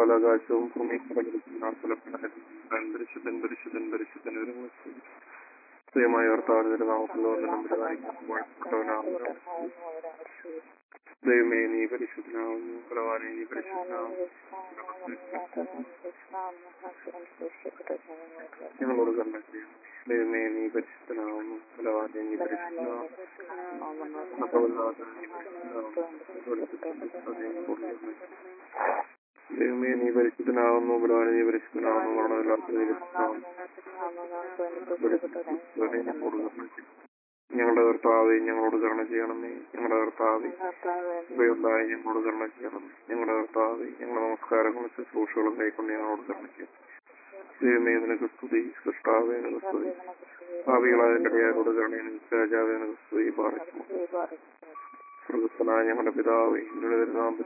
പാതാളാകാശവും ഭൂമി പരിശുദ്ധൻ പരിശുദ്ധൻ പരിശുദ്ധൻ ഒരു സ്വയമായ കർത്താവിന്റെ നാമത്തിലോ ദൈവമേ നീ പരിശുദ്ധനാവുന്നു ബലവാനെ നീ പരിശുദ്ധനാവുന്നു ഞങ്ങളോട് കണ്ട ചെയ്യണം ദൈവമേ നീ പരിശുദ്ധനാവുന്നു ബലവാനെ നീ പരിശുദ്ധനാവുന്നു മതമില്ലാതെ നീ പരിശുദ്ധനാവുന്നു ദൈവമേ നീ പരിശുദ്ധനാവുന്നു ബലവാനെ നീ പരിശുദ്ധനാവുന്നു മരണമില്ലാത്ത നീ പരിശുദ്ധനാവുന്നു ഞങ്ങളുടെ കർത്താവെ ഞങ്ങളോട് കരുണ ചെയ്യണമേ ഞങ്ങളുടെ കർത്താവെ ഉപയുണ്ടായി ഞങ്ങളോട് കരുണ ചെയ്യണമേ ഞങ്ങളുടെ കർത്താവെ ഞങ്ങളുടെ നമസ്കാരങ്ങളും ശുശ്രൂഷകളും കൈക്കൊണ്ട് ഞങ്ങളോട് കരുണ ചെയ്യണം ദൈവമേ നിനക്ക് സ്തുതി സൃഷ്ടാവേ നിനക്ക് സ്തുതി ഭാവികളായ എന്റെ അടിയാരോട് കരുണ രാജാവേ നിനക്ക് സ്തുതി പാറിക്കുന്നു സ്വർഗസ്ഥനായ ഞങ്ങളുടെ പിതാവേ നിന്റെ നാം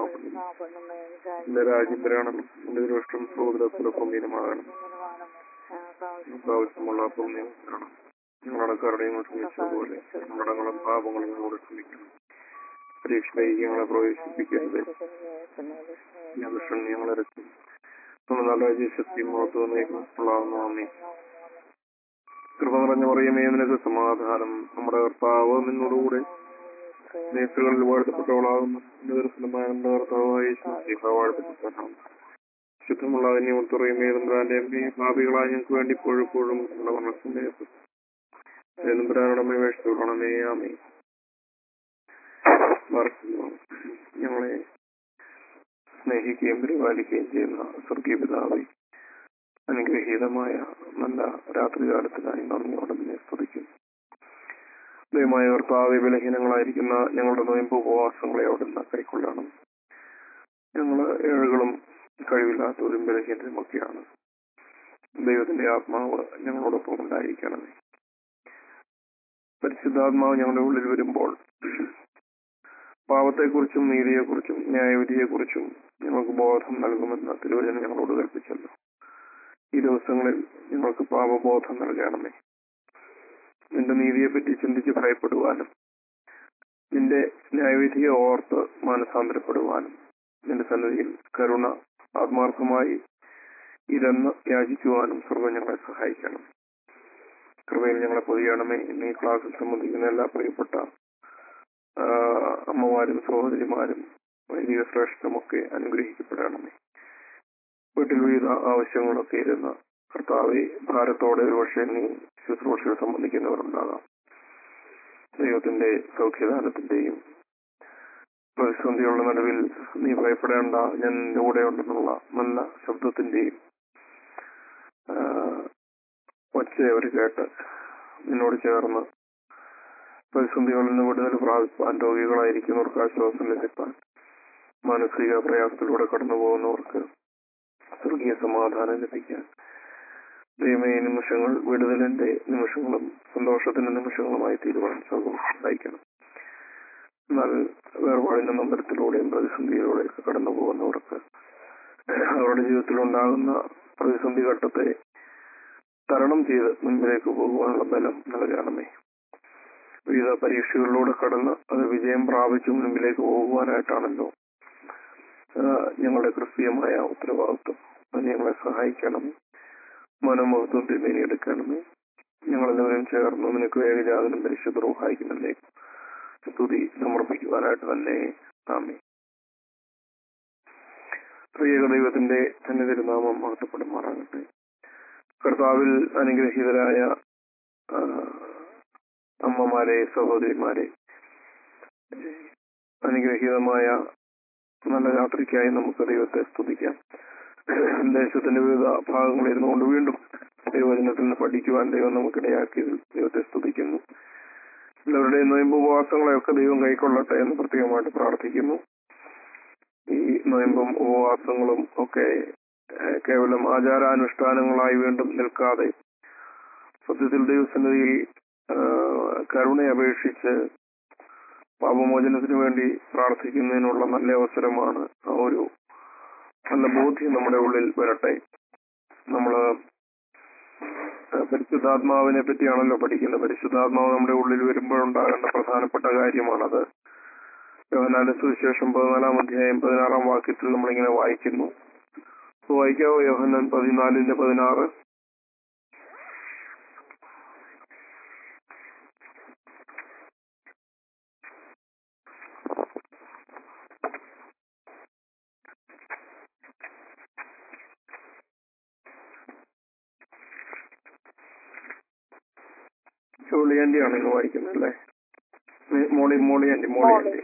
എന്റെ രാജ്യം വരണം എന്റെ ദൃഷ്ടം സഹോദരത്തിലൊപ്പം തീരുമാനം ആവശ്യമുള്ള അപ്പം നീ തരണം ഞങ്ങളുടെ കരുണയും ക്ഷമിച്ചതുപോലെ ഞങ്ങളുടെ പാപങ്ങളും ഞങ്ങളോട് ക്ഷമിക്കണം പരീക്ഷയിലേക്ക് ഞങ്ങളെ പ്രവേശിപ്പിക്കരുത് ഞങ്ങൾ ഞങ്ങളെ രക്ഷിക്കും നമ്മൾ നല്ല ശക്തി മുഖത്ത് നീക്കുള്ളാവുന്നു നന്ദി കൃപ നിറഞ്ഞ പറയുമേ നിനക്ക് സമാധാനം നമ്മുടെ കർത്താവ് നിന്നോടുകൂടെ നേത്രങ്ങളിൽ വാഴ്ത്തപ്പെട്ടവളാകുന്നു എന്റെ ദർശനമായ നമ്മുടെ കർത്താവായ വാഴ്ത്തപ്പെട്ടവനാണ് ശുദ്ധമുള്ള അന്യമത്തുറയുമേ തമ്പുരാന്റെ അമ്മയെ ഭാവികളായ ഞങ്ങൾക്ക് വേണ്ടി ഇപ്പോഴെപ്പോഴും നമ്മുടെ മനസ്സിലേക്ക് തമ്പുരാനോടമേ വേഷത്തോടണമേ ആമേ ഞങ്ങളെ സ്നേഹിക്കുകയും പരിപാലിക്കുകയും ചെയ്യുന്ന സ്വർഗീയ പിതാവെ അനുഗ്രഹീതമായ നല്ല രാത്രികാലത്തിനായി നന്ദിയോടെ നിന്നെ സ്തുതിക്കുന്നു ദയമായ കർത്താവെ ബലഹീനങ്ങളായിരിക്കുന്ന ഞങ്ങളുടെ നോയമ്പ് ഉപവാസങ്ങളെ അവിടുന്ന് കൈക്കൊള്ളണം ഞങ്ങള് ഏഴുകളും കഴിവില്ലാത്തവരും ബലഹീനരുമൊക്കെയാണ് ദൈവത്തിന്റെ ആത്മാവ് ഞങ്ങളോടൊപ്പം ഉണ്ടായിരിക്കണമേ പരിശുദ്ധാത്മാവ് ഞങ്ങളുടെ ഉള്ളിൽ വരുമ്പോൾ പാപത്തെക്കുറിച്ചും നീതിയെക്കുറിച്ചും ന്യായവിധിയെക്കുറിച്ചും ഞങ്ങൾക്ക് ബോധം നൽകുമെന്ന് തിരുവചനം ഞങ്ങളോട് കൽപ്പിച്ചല്ലോ ഈ ദിവസങ്ങളിൽ ഞങ്ങൾക്ക് പാപബോധം നൽകണമേ നിന്റെ നീതിയെപ്പറ്റി ചിന്തിച്ച് ഭയപ്പെടുവാനും നിന്റെ ന്യായവിധിയെ ഓർത്ത് മാനസാന്തരപ്പെടുവാനും നിന്റെ സന്നിധിയിൽ കരുണ ആത്മാർത്ഥമായി ഇതെന്ന് യാചിക്കുവാനും സ്വർഗം ഞങ്ങളെ സഹായിക്കണം കൃപയിൽ ഞങ്ങളെ പൊതിയണമേ ഇന്ന് ഈ ക്ലാസ്സിൽ സംബന്ധിക്കുന്ന എല്ലാ പ്രിയപ്പെട്ട അമ്മമാരും സഹോദരിമാരും വൈദിക ശ്രേഷ്ഠമൊക്കെ അനുഗ്രഹിക്കപ്പെടണമേ വീട്ടിൽ വിവിധ ആവശ്യങ്ങളൊക്കെ ഇരുന്ന കർത്താവെ ഭാരത്തോടെ ഒരുപക്ഷെ നീ ശുശ്രൂഷകൾ സംബന്ധിക്കുന്നവരുണ്ടാകാം ദൈവത്തിന്റെ സൗഖ്യദാനത്തിന്റെയും പ്രതിസന്ധിയുള്ള നടുവിൽ നീ ഭയപ്പെടേണ്ട ഞാൻ നിന്റെ കൂടെ ഉണ്ടെന്നുള്ള നല്ല ശബ്ദത്തിന്റെയും ഒച്ച അവർ കേട്ട് നിന്നോട് ചേർന്ന് പ്രതിസന്ധികളിൽ നിന്ന് വിടുതൽ പ്രാപിപ്പാൻ രോഗികളായിരിക്കുന്നവർക്ക് ആശ്വാസം ലഭിപ്പാൻ മാനസിക പ്രയാസത്തിലൂടെ കടന്നു പോകുന്നവർക്ക് സ്വർഗീയ സമാധാനം ലഭിക്കാൻ ദൈവമേ നിമിഷങ്ങൾ വിടുതലിന്റെ നിമിഷങ്ങളും സന്തോഷത്തിന്റെ നിമിഷങ്ങളുമായി തീരുവാൻ സ്വർഗം സഹായിക്കണം എന്നാൽ വേർപാടിന്റെ നമ്പരത്തിലൂടെയും പ്രതിസന്ധിയിലൂടെയൊക്കെ കടന്നു പോകുന്നവർക്ക് അവരുടെ ജീവിതത്തിൽ ഉണ്ടാകുന്ന പ്രതിസന്ധി ഘട്ടത്തെ തരണം ചെയ്ത് മുൻപിലേക്ക് പോകുവാനുള്ള ബലം നൽകണമേ വിവിധ പരീക്ഷകളിലൂടെ കടന്ന് അത് വിജയം പ്രാപിച്ചു മുൻപിലേക്ക് പോകുവാനായിട്ടാണല്ലോ ഞങ്ങളുടെ ക്രിസ്തീയമായ ഉത്തരവാദിത്വം അത് ഞങ്ങളെ സഹായിക്കണമേ മനോമുഖത്വം തിരുമേനിയെടുക്കണമേ ഞങ്ങളെല്ലാവരും ചേർന്ന് നിനക്ക് ഏകജാതനും പരിശുദ്ധ റൂഹായിക്കുന്നതിലേക്ക് സ്തുതി സമർപ്പിക്കുവാനായിട്ട് തന്നെ ആമേ ത്രിയേക ദൈവത്തിന്റെ തന്നെ തിരുനാമം മഹത്വപ്പെടുമാറാകട്ടെ കർത്താവിൽ അനുഗ്രഹീതരായ അമ്മമാരെ സഹോദരിമാരെ അനുഗ്രഹീതമായ നല്ല രാത്രിക്കായി നമുക്ക് ദൈവത്തെ സ്തുതിക്കാം ദേശത്തിന്റെ വിവിധ ഭാഗങ്ങളിൽ ഇരുന്നുകൊണ്ട് വീണ്ടും ദൈവജനത്തിൽ നിന്ന് പഠിക്കുവാൻ ദൈവം നമുക്കിടയാക്കിയതിൽ ദൈവത്തെ സ്തുതിക്കുന്നു എല്ലാവരുടെയും നൊയമ്പ് ഉപവാസങ്ങളെയൊക്കെ ദൈവം കൈക്കൊള്ളട്ടെ എന്ന് പ്രത്യേകമായിട്ട് പ്രാർത്ഥിക്കുന്നു ഈ നൊയമ്പും ഉപവാസങ്ങളും ഒക്കെ കേവലം ആചാരാനുഷ്ഠാനങ്ങളായി വീണ്ടും നിൽക്കാതെ സത്യത്തിൽ ദൈവസന്നിധിയിൽ കരുണ അപേക്ഷിച്ച് പാപമോചനത്തിന് വേണ്ടി പ്രാർത്ഥിക്കുന്നതിനുള്ള നല്ല അവസരമാണ് ആ ഒരു നല്ല ബോധ്യം നമ്മുടെ ഉള്ളിൽ വരട്ടെ നമ്മള് പരിശുദ്ധാത്മാവിനെ പറ്റിയാണല്ലോ പഠിക്കുന്നത് പരിശുദ്ധാത്മാവ് നമ്മുടെ ഉള്ളിൽ വരുമ്പോഴുണ്ടാകേണ്ട പ്രധാനപ്പെട്ട കാര്യമാണത് യോഹനാന്റെ സുവിശേഷം പതിനാലാം അധ്യായം പതിനാറാം വാക്യത്തിൽ നമ്മളിങ്ങനെ വായിക്കുന്നു വായിക്കാവോ യോഹന്നാൻ പതിനാലിന്റെ പതിനാറ് ജോളി ആന്റി ആണ് ഇന്ന് വായിക്കുന്നത് അല്ലേ നീ- മോളി മോളി ആന്റി മോളി ആന്റി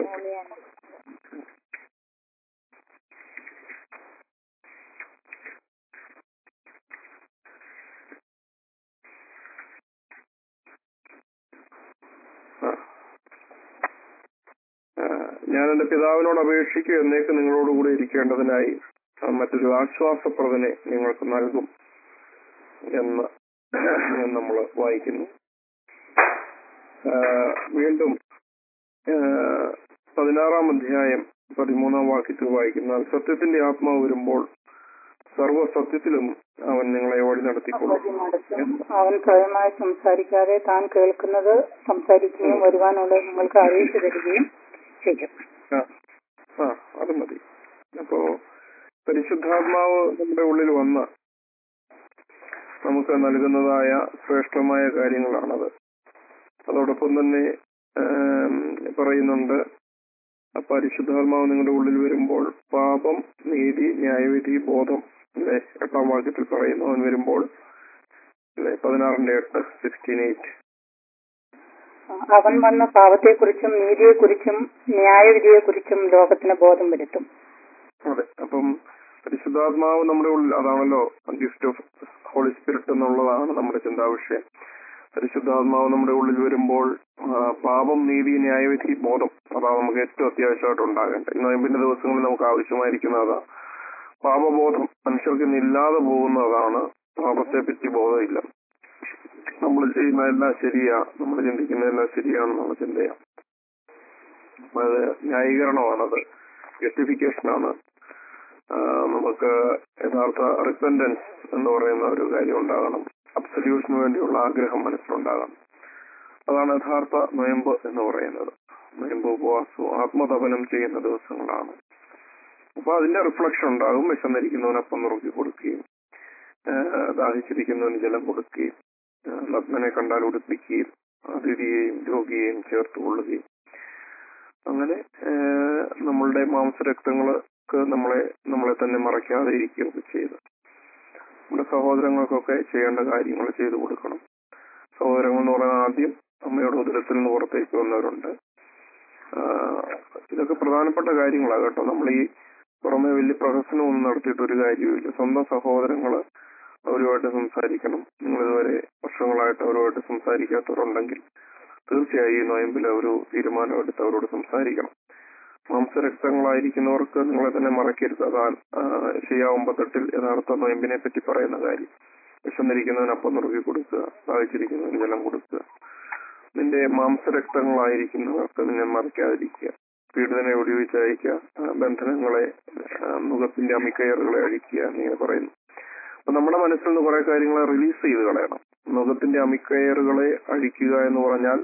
ആ. ആ, ഞാൻ എന്റെ പിതാവിനോട് അപേക്ഷിക്കുക എന്നേക്ക് നിങ്ങളോടുകൂടി ഇരിക്കേണ്ടതിനായി ആ, മറ്റൊരു ആശ്വാസപ്രദനെ നിങ്ങൾക്ക് നൽകും എന്ന് നമ്മൾ വായിക്കുന്നു ആ, വീണ്ടും ആ, പതിനാറാം അധ്യായം പതിമൂന്നാം വാക്യത്തിൽ വായിക്കുന്ന സത്യത്തിന്റെ ആത്മാവ് വരുമ്പോൾ സർവസത്യത്തിലും അവൻ നിങ്ങളെ ഓടി നടത്തിക്കൊള്ളും വഴി നടത്തും അവൻ സ്വയമായി സംസാരിക്കാതെ താൻ കേൾക്കുന്നത് സംസാരിക്കുകയും വരുവാനുള്ളത് നിങ്ങൾക്ക് അറിയിച്ചു തരികയും ചെയ്യും ആ ആ അത് മതി അപ്പോ പരിശുദ്ധാത്മാവ് നമ്മുടെ ഉള്ളിൽ വന്ന് നമുക്ക് നൽകുന്നതായ ശ്രേഷ്ഠമായ കാര്യങ്ങളാണത് അതോടൊപ്പം തന്നെ ആം, പറയുന്നുണ്ട് ആ പരിശുദ്ധാത്മാവ് നിങ്ങളുടെ ഉള്ളിൽ വരുമ്പോൾ പാപം നീതി ന്യായവിധി ബോധം അല്ലെ എട്ടാം വാക്യത്തിൽ പറയുന്നു അവൻ വരുമ്പോൾ അല്ലെ പതിനാറിന്റെ എട്ട് സിക്സ്റ്റീൻ എയ്റ്റ് അവൻ വന്ന പാപത്തെക്കുറിച്ചും നീതിയെക്കുറിച്ചും ന്യായവിധിയെക്കുറിച്ചും ലോകത്തിന് ബോധം വരുത്തും അതെ അപ്പം പരിശുദ്ധാത്മാവ് നമ്മുടെ ഉള്ളിൽ അതാണല്ലോ ഗിഫ്റ്റ് ഓഫ് ഹോളി സ്പിരിറ്റ് എന്നുള്ളതാണ് നമ്മുടെ ചിന്താവിഷയം പരിശുദ്ധാത്മാവ് നമ്മുടെ ഉള്ളിൽ വരുമ്പോൾ ആ, പാപം നീതി ന്യായവിധി ബോധം അതാണ് നമുക്ക് ഏറ്റവും അത്യാവശ്യമായിട്ട് ഉണ്ടാകേണ്ടത് ഈ നോയമ്പിന്റെ ദിവസങ്ങളിൽ നമുക്ക് ആവശ്യമായിരിക്കുന്നതാ പാപബോധം മനുഷ്യർക്ക് ഇന്ന് ഇല്ലാതെ പോകുന്നതാണ് പാപത്തെ പറ്റി ബോധമില്ല നമ്മൾ ചെയ്യുന്നതെല്ലാം ശരിയാ നമ്മൾ ചിന്തിക്കുന്നതെല്ലാം ശരിയാണെന്നുള്ള ചിന്തയാണ് അപ്പൊ അത് ന്യായീകരണമാണത് ജസ്റ്റിഫിക്കേഷനാണ് നമുക്ക് യഥാർത്ഥ റിപ്പൻഡൻസ് എന്ന് പറയുന്ന ഒരു കാര്യം ഉണ്ടാകണം അബ്സല്യൂഷന് വേണ്ടിയുള്ള ആഗ്രഹം മനസ്സിലുണ്ടാകണം അതാണ് യഥാർത്ഥ നൊയമ്പ് എന്ന് പറയുന്നത് നൊയമ്പ് ഉപവാസവും ആത്മതപനം ചെയ്യുന്ന ദിവസങ്ങളാണ് അപ്പൊ അതിന്റെ റിഫ്ലക്ഷൻ ഉണ്ടാകും വിശന്നിരിക്കുന്നവനപ്പം നുറുക്കി കൊടുക്കുകയും ആഹ് ദാഹിച്ചിരിക്കുന്നവന് ജലം കൊടുക്കുകയും ആഹ് നഗ്നനെ കണ്ടാൽ ഉടുപ്പിക്കുകയും അതിഥിയെയും രോഗിയെയും ചേർത്ത് കൊള്ളുകയും അങ്ങനെ ആഹ് നമ്മളുടെ മാംസരക്തങ്ങൾക്ക് നമ്മളെ നമ്മളെ തന്നെ മറയ്ക്കാതെ ഇരിക്കുകയൊക്കെ ചെയ്ത് നമ്മുടെ സഹോദരങ്ങൾക്കൊക്കെ ചെയ്യേണ്ട കാര്യങ്ങൾ ചെയ്തു കൊടുക്കണം സഹോദരങ്ങൾ എന്ന് പറയുന്നത് ആദ്യം അമ്മയുടെ ഉദരത്തിൽ നിന്ന് പുറത്തേക്ക് വന്നവരുണ്ട് ആഹ് ഇതൊക്കെ പ്രധാനപ്പെട്ട കാര്യങ്ങളാണ് കേട്ടോ നമ്മൾ ഈ പുറമെ വലിയ പ്രഹസനമൊന്നും നടത്തിയിട്ട് ഒരു കാര്യമില്ല സ്വന്തം സഹോദരങ്ങള് അവരുമായിട്ട് സംസാരിക്കണം നിങ്ങൾ ഇതുവരെ വർഷങ്ങളായിട്ട് അവരുമായിട്ട് സംസാരിക്കാത്തവരുണ്ടെങ്കിൽ തീർച്ചയായും ഈ നോയമ്പിൽ ഒരു തീരുമാനമെടുത്ത് അവരോട് സംസാരിക്കണം മാംസരക്തങ്ങളായിരിക്കുന്നവർക്ക് നിങ്ങളെ തന്നെ മറക്കരുത് അതാണ് ചെയ്യാവുമ്പത്തെട്ടിൽ യഥാർത്ഥ നോയമ്പിനെ പറ്റി പറയുന്ന കാര്യം വിശന്നിരിക്കുന്നവന് അപ്പം നുറുക്കി കൊടുക്കുക ദാഹിച്ചിരിക്കുന്നവന് ജലം കൊടുക്കുക നിന്റെ മാംസരക്തങ്ങളായിരിക്കുന്നവർക്ക് നിന്നെ മറയ്ക്കാതിരിക്കുക പീഡനെ ഒടിവിച്ച് അയക്കുക ആ, ബന്ധനങ്ങളെ ആ, മുഖത്തിന്റെ അമിക്കയറുകളെ അഴിക്കുക എന്നിങ്ങനെ പറയുന്നു അപ്പൊ നമ്മുടെ മനസ്സിൽ നിന്ന് കുറെ കാര്യങ്ങളെ റിലീസ് ചെയ്ത് കളയണം മുഖത്തിന്റെ അമിക്കയറുകളെ അഴിക്കുക എന്ന് പറഞ്ഞാൽ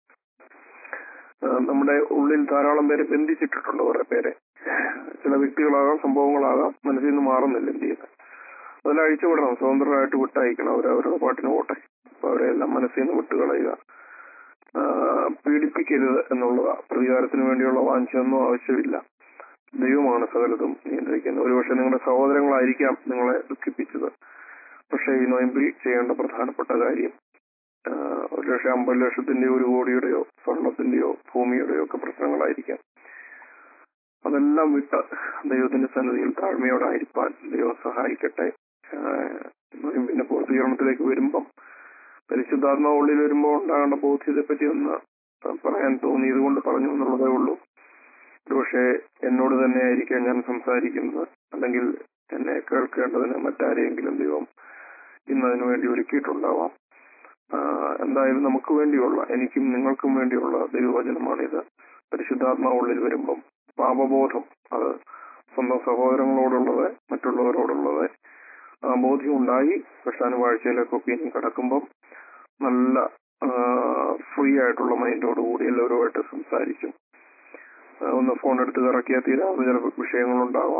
ആ, നമ്മുടെ ഉള്ളിൽ ധാരാളം പേരെ ബന്ധിച്ചിട്ടിട്ടുണ്ട് കുറെ പേരെ ചില വ്യക്തികളാകാം സംഭവങ്ങളാകാം മനസ്സിൽ നിന്ന് മാറുന്നില്ല എന്ത് ചെയ്യുന്നത് അതെല്ലാം അഴിച്ചുവിടണം സ്വതന്ത്രമായിട്ട് വിട്ടയക്കണം അവർ അവരുടെ പാട്ടിന് പോട്ടെ അപ്പൊ അവരെല്ലാം മനസ്സിൽ നിന്ന് വിട്ടുകളയുക ആ, പീഡിപ്പിക്കരുത് എന്നുള്ളതാ പ്രതികാരത്തിന് വേണ്ടിയുള്ള വാഞ്ചൊന്നും ആവശ്യമില്ല ദൈവമാണ് സകലതും നിയന്ത്രിക്കുന്നത് ഒരുപക്ഷെ നിങ്ങളുടെ സഹോദരങ്ങളായിരിക്കാം നിങ്ങളെ ദുഃഖിപ്പിച്ചത് പക്ഷേ ഈ നോയമ്പിൽ ചെയ്യേണ്ട പ്രധാനപ്പെട്ട കാര്യം ആ, ഒരു ലക്ഷം അമ്പത് ലക്ഷത്തിന്റെയോ ഒരു കോടിയുടെയോ സ്വർണത്തിന്റെയോ ഭൂമിയുടെയോ ഒക്കെ പ്രശ്നങ്ങളായിരിക്കാം അതെല്ലാം വിട്ട് ദൈവത്തിന്റെ സന്നിധിയിൽ താഴ്മയോടായിരിക്കാൻ ദൈവം സഹായിക്കട്ടെ ആ, നോയമ്പിന്റെ പൂർത്തീകരണത്തിലേക്ക് വരുമ്പം പരിശുദ്ധാത്മാവ് ഉള്ളിൽ വരുമ്പോൾ ഉണ്ടാകേണ്ട ബോധ്യത്തെ പറ്റി ഒന്ന് പറയാൻ തോന്നിയത് കൊണ്ട് പറഞ്ഞു എന്നുള്ളതേ ഉള്ളൂ പക്ഷേ എന്നോട് തന്നെ ആയിരിക്കാം ഞാൻ സംസാരിക്കുന്നത് അല്ലെങ്കിൽ എന്നെ കേൾക്കേണ്ടതിന് മറ്റാരെയെങ്കിലും ദൈവം ഇന്ന് അതിനു വേണ്ടി ഒരുക്കിയിട്ടുണ്ടാവാം ആ, എന്തായാലും നമുക്ക് വേണ്ടിയുള്ള എനിക്കും നിങ്ങൾക്കും വേണ്ടിയുള്ള ദൈവവചനമാണിത് പരിശുദ്ധാത്മാവ് ഉള്ളിൽ വരുമ്പം പാപബോധം അത് സ്വന്തം സഹോദരങ്ങളോടുള്ളത് മറ്റുള്ളവരോടുള്ളത് ആ ബോധ്യം ഉണ്ടായി കൃഷ്ണാനുവാഴ്ചയിലേക്കൊക്കെ ഇനി കടക്കുമ്പം നല്ല ഫ്രീ ആയിട്ടുള്ള മൈൻഡോടുകൂടി എല്ലാവരുമായിട്ട് സംസാരിക്കും ആ, ഒന്ന് ഫോൺ എടുത്ത് കറക്കിയാൽ തീരാവുന്ന ചില വിഷയങ്ങളുണ്ടാവാം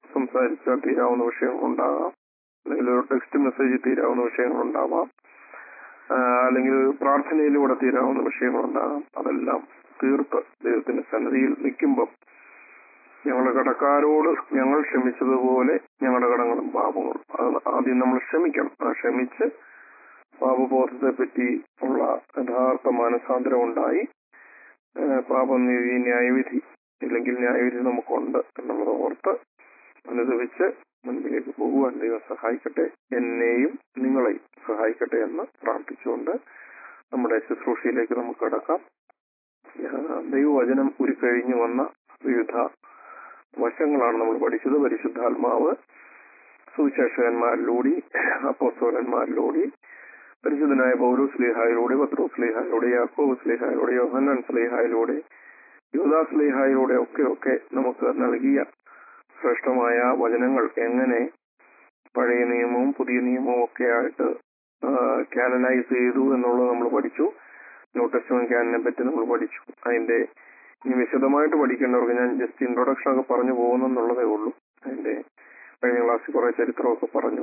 സംസാരിച്ചാൽ തീരാവുന്ന വിഷയങ്ങളുണ്ടാകാം അല്ലെങ്കിൽ ഒരു ടെക്സ്റ്റ് മെസ്സേജ് തീരാവുന്ന വിഷയങ്ങളുണ്ടാവാം ആ, അല്ലെങ്കിൽ ഒരു പ്രാർത്ഥനയിലൂടെ തീരാവുന്ന വിഷയങ്ങളുണ്ടാകാം അതെല്ലാം തീർത്ത് ദൈവത്തിന്റെ സന്നിധിയിൽ നിൽക്കുമ്പം ഞങ്ങളുടെ കടക്കാരോട് ഞങ്ങൾ ക്ഷമിച്ചതുപോലെ ഞങ്ങളുടെ കടങ്ങളും പാപങ്ങളും അത് ആദ്യം നമ്മൾ ക്ഷമിക്കണം ആ ക്ഷമിച്ച് പാപബോധത്തെ പറ്റി ഉള്ള യഥാർത്ഥ മാനസാന്തരം ഉണ്ടായി ആ, പാപനീതി ന്യായവിധി ഇല്ലെങ്കിൽ ന്യായവിധി നമുക്കുണ്ട് എന്നുള്ളത് ഓർത്ത് അനുഭവിച്ച് മുൻപിലേക്ക് പോകുവാൻ ദൈവം സഹായിക്കട്ടെ എന്നെയും നിങ്ങളെയും സഹായിക്കട്ടെ എന്ന് പ്രാർത്ഥിച്ചുകൊണ്ട് നമ്മുടെ ശുശ്രൂഷയിലേക്ക് നമുക്ക് കടക്കാം ആ, ദൈവവചനം ഉരുക്കഴിഞ്ഞു വന്ന വിവിധ വശങ്ങളാണ് നമ്മൾ പഠിച്ചത് പരിശുദ്ധാത്മാവ് സുവിശേഷകന്മാരിലൂടെ അപ്പോസ്തോലന്മാരിലൂടെ പരിശുദ്ധനായ പൗരൂ സ്ലേഹായിലൂടെ പത്രോ സ്ലേഹായിലൂടെ യാക്കോബ് സ്ലേഹായിലൂടെ യോഹന്നാൻ സ്ലേഹായിലൂടെ യുവദാ സ്ലേഹായിലൂടെ ഒക്കെ ഒക്കെ നമുക്ക് നൽകിയ ശ്രേഷ്ഠമായ വചനങ്ങൾ എങ്ങനെ പഴയ നിയമവും പുതിയ നിയമവും ഒക്കെ ആയിട്ട് കാനനൈസ് ചെയ്തു എന്നുള്ളത് നമ്മൾ പഠിച്ചു ന്യൂ ടെസ്റ്റ്മെന്റ് ക്യാനിനെ പറ്റി നമ്മൾ പഠിച്ചു അതിന്റെ ഇനി വിശദമായിട്ട് പഠിക്കേണ്ടവർക്ക് ഞാൻ ജസ്റ്റ് ഇൻട്രൊഡക്ഷൻ ഒക്കെ പറഞ്ഞു പോകുന്നെന്നുള്ളതേ ഉള്ളൂ അതിന്റെ കഴിഞ്ഞ ക്ലാസ്സിൽ കുറെ ചരിത്രമൊക്കെ പറഞ്ഞു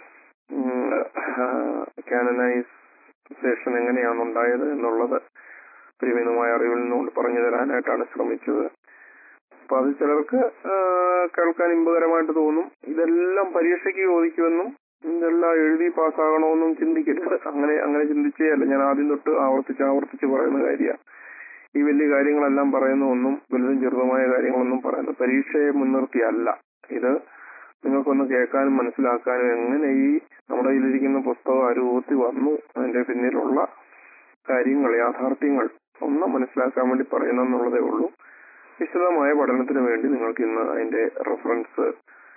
കാനനൈസേഷൻ എങ്ങനെയാണ് ഉണ്ടായത് എന്നുള്ളത് പരിമിതമായ അറിവിൽ നിന്നുകൊണ്ട് പറഞ്ഞു തരാനായിട്ടാണ് ശ്രമിച്ചത് അപ്പൊ അത് ചിലർക്ക് ആ, കേൾക്കാൻ ഇമ്പകരമായിട്ട് തോന്നും ഇതെല്ലാം പരീക്ഷയ്ക്ക് ചോദിക്കുമെന്നും ഇതെല്ലാം എഴുതി പാസ്സാകണമെന്നും ചിന്തിക്കരുത് അങ്ങനെ അങ്ങനെ ചിന്തിച്ചേ അല്ല ഞാൻ ആദ്യം തൊട്ട് ആവർത്തിച്ച് ആവർത്തിച്ച് പറയുന്ന കാര്യമാണ് ഈ വലിയ കാര്യങ്ങളെല്ലാം പറയുന്ന ഒന്നും വലുതും ചെറുതുമായ കാര്യങ്ങളൊന്നും പറയുന്ന പരീക്ഷയെ മുൻനിർത്തിയല്ല ഇത് നിങ്ങൾക്കൊന്ന് കേൾക്കാനും മനസ്സിലാക്കാനും എങ്ങനെ ഈ നമ്മുടെ കയ്യിലിരിക്കുന്ന പുസ്തകം ആ രൂപത്തിൽ വന്നു അതിന്റെ പിന്നിലുള്ള കാര്യങ്ങൾ യാഥാർത്ഥ്യങ്ങൾ ഒന്ന് മനസ്സിലാക്കാൻ വേണ്ടി പറയുന്നെന്നുള്ളതേ ഉള്ളൂ വിശദമായ പഠനത്തിന് വേണ്ടി നിങ്ങൾക്ക് ഇന്ന് അതിന്റെ റെഫറൻസ്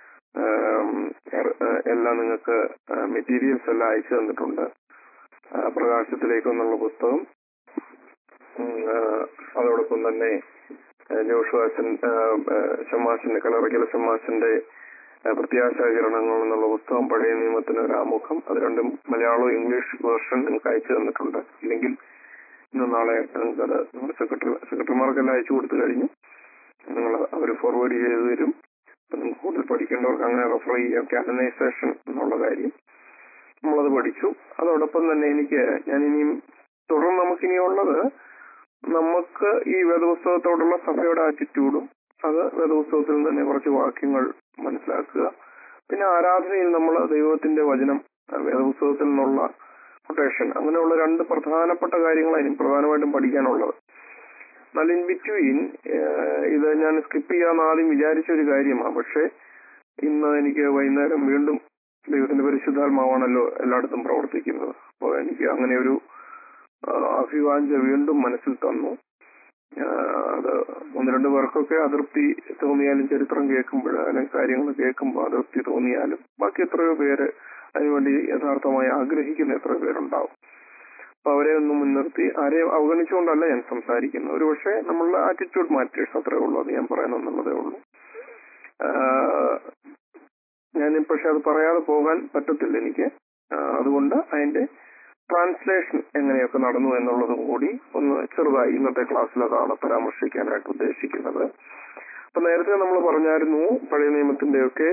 എല്ലാം നിങ്ങൾക്ക് മെറ്റീരിയൽസ് എല്ലാം അയച്ചു തന്നിട്ടുണ്ട് ആ, പ്രകാശത്തിലേക്കെന്നുള്ള പുസ്തകം ഉം, ആ, അതോടൊപ്പം തന്നെ ജോഷുവാസൻ ഷമാസിന്റെ കളറയ്ക്കല ഷമാസിന്റെ ആ, പ്രത്യാശാകിരണങ്ങൾ എന്നുള്ള പുസ്തകം പഴയ നിയമത്തിന് ഒരു ആമുഖം അത് രണ്ടും മലയാളവും ഇംഗ്ലീഷ് വേർഷൻ നിങ്ങൾക്ക് അയച്ചു തന്നിട്ടുണ്ട് ഇല്ലെങ്കിൽ ഇന്ന് നാളെ നിങ്ങൾക്ക് അത് നമ്മുടെ സെക്രട്ടറി സെക്രട്ടറിമാർക്കെല്ലാം അയച്ചു കൊടുത്തു കഴിഞ്ഞു നിങ്ങൾ അവർ ഫോർവേഡ് ചെയ്തു തരും അപ്പൊ നിങ്ങൾക്ക് കൂടുതൽ പഠിക്കേണ്ടവർക്ക് അങ്ങനെ റെഫർ ചെയ്യാം കാനനൈസേഷൻ എന്നുള്ള കാര്യം നമ്മളത് പഠിച്ചു അതോടൊപ്പം തന്നെ എനിക്ക് ഞാൻ ഇനിയും തുടർന്ന് നമുക്കിനിയുള്ളത് നമുക്ക് ഈ വേദപുസ്തകത്തോടുള്ള സഭയുടെ ആറ്റിറ്റ്യൂഡും അത് വേദപുസ്തകത്തിൽ നിന്ന് തന്നെ കുറച്ച് വാക്യങ്ങൾ മനസ്സിലാക്കുക പിന്നെ ആരാധനയിൽ നമ്മൾ ദൈവത്തിന്റെ വചനം ആ, വേദപുസ്തകത്തിൽ നിന്നുള്ള കൊട്ടേഷൻ അങ്ങനെയുള്ള രണ്ട് പ്രധാനപ്പെട്ട കാര്യങ്ങളായിരിക്കും പ്രധാനമായിട്ടും പഠിക്കാനുള്ളത് എന്നാൽ ഇൻ ബിറ്റ്വീൻ ഇത് ഞാൻ സ്കിപ്പ് ചെയ്യാന്ന് ആദ്യം വിചാരിച്ച ഒരു കാര്യമാണ് പക്ഷെ ഇന്ന് എനിക്ക് വൈകുന്നേരം വീണ്ടും ദൈവത്തിന്റെ പരിശുദ്ധാത്മാവാണല്ലോ എല്ലായിടത്തും പ്രവർത്തിക്കുന്നത് അപ്പോൾ എനിക്ക് അങ്ങനെ ഒരു ആ, അഭിവാഞ്ച വീണ്ടും മനസ്സിൽ തന്നു ആ, അത് ഒന്ന് രണ്ട് പേർക്കൊക്കെ അതൃപ്തി തോന്നിയാലും ചരിത്രം കേൾക്കുമ്പോൾ അല്ലെങ്കിൽ കാര്യങ്ങൾ കേൾക്കുമ്പോൾ അതൃപ്തി തോന്നിയാലും ബാക്കി എത്രയോ പേര് അതിനുവേണ്ടി യഥാർത്ഥമായി ആഗ്രഹിക്കുന്ന എത്രയോ പേരുണ്ടാവും അപ്പൊ അവരെ ഒന്ന് മുൻനിർത്തി ആരെയും അവഗണിച്ചുകൊണ്ടല്ല ഞാൻ സംസാരിക്കുന്നത് ഒരു പക്ഷേ നമ്മളുടെ ആറ്റിറ്റ്യൂഡ് മാറ്റേഴ്സ് അത്രേ ഉള്ളൂ അത് ഞാൻ പറയുന്നെന്നുള്ളതേ ഉള്ളൂ ആഹ് ഞാൻ പക്ഷെ അത് പറയാതെ പോകാൻ പറ്റത്തില്ല എനിക്ക് ആഹ് അതുകൊണ്ട് അതിന്റെ ട്രാൻസ്ലേഷൻ എങ്ങനെയൊക്കെ നടന്നു എന്നുള്ളതും കൂടി ഒന്ന് ചെറുതായി ഇന്നത്തെ ക്ലാസ്സിൽ അതാണ് പരാമർശിക്കാനായിട്ട് ഉദ്ദേശിക്കുന്നത് അപ്പൊ നേരത്തെ നമ്മൾ പറഞ്ഞായിരുന്നു പഴയ നിയമത്തിന്റെയൊക്കെ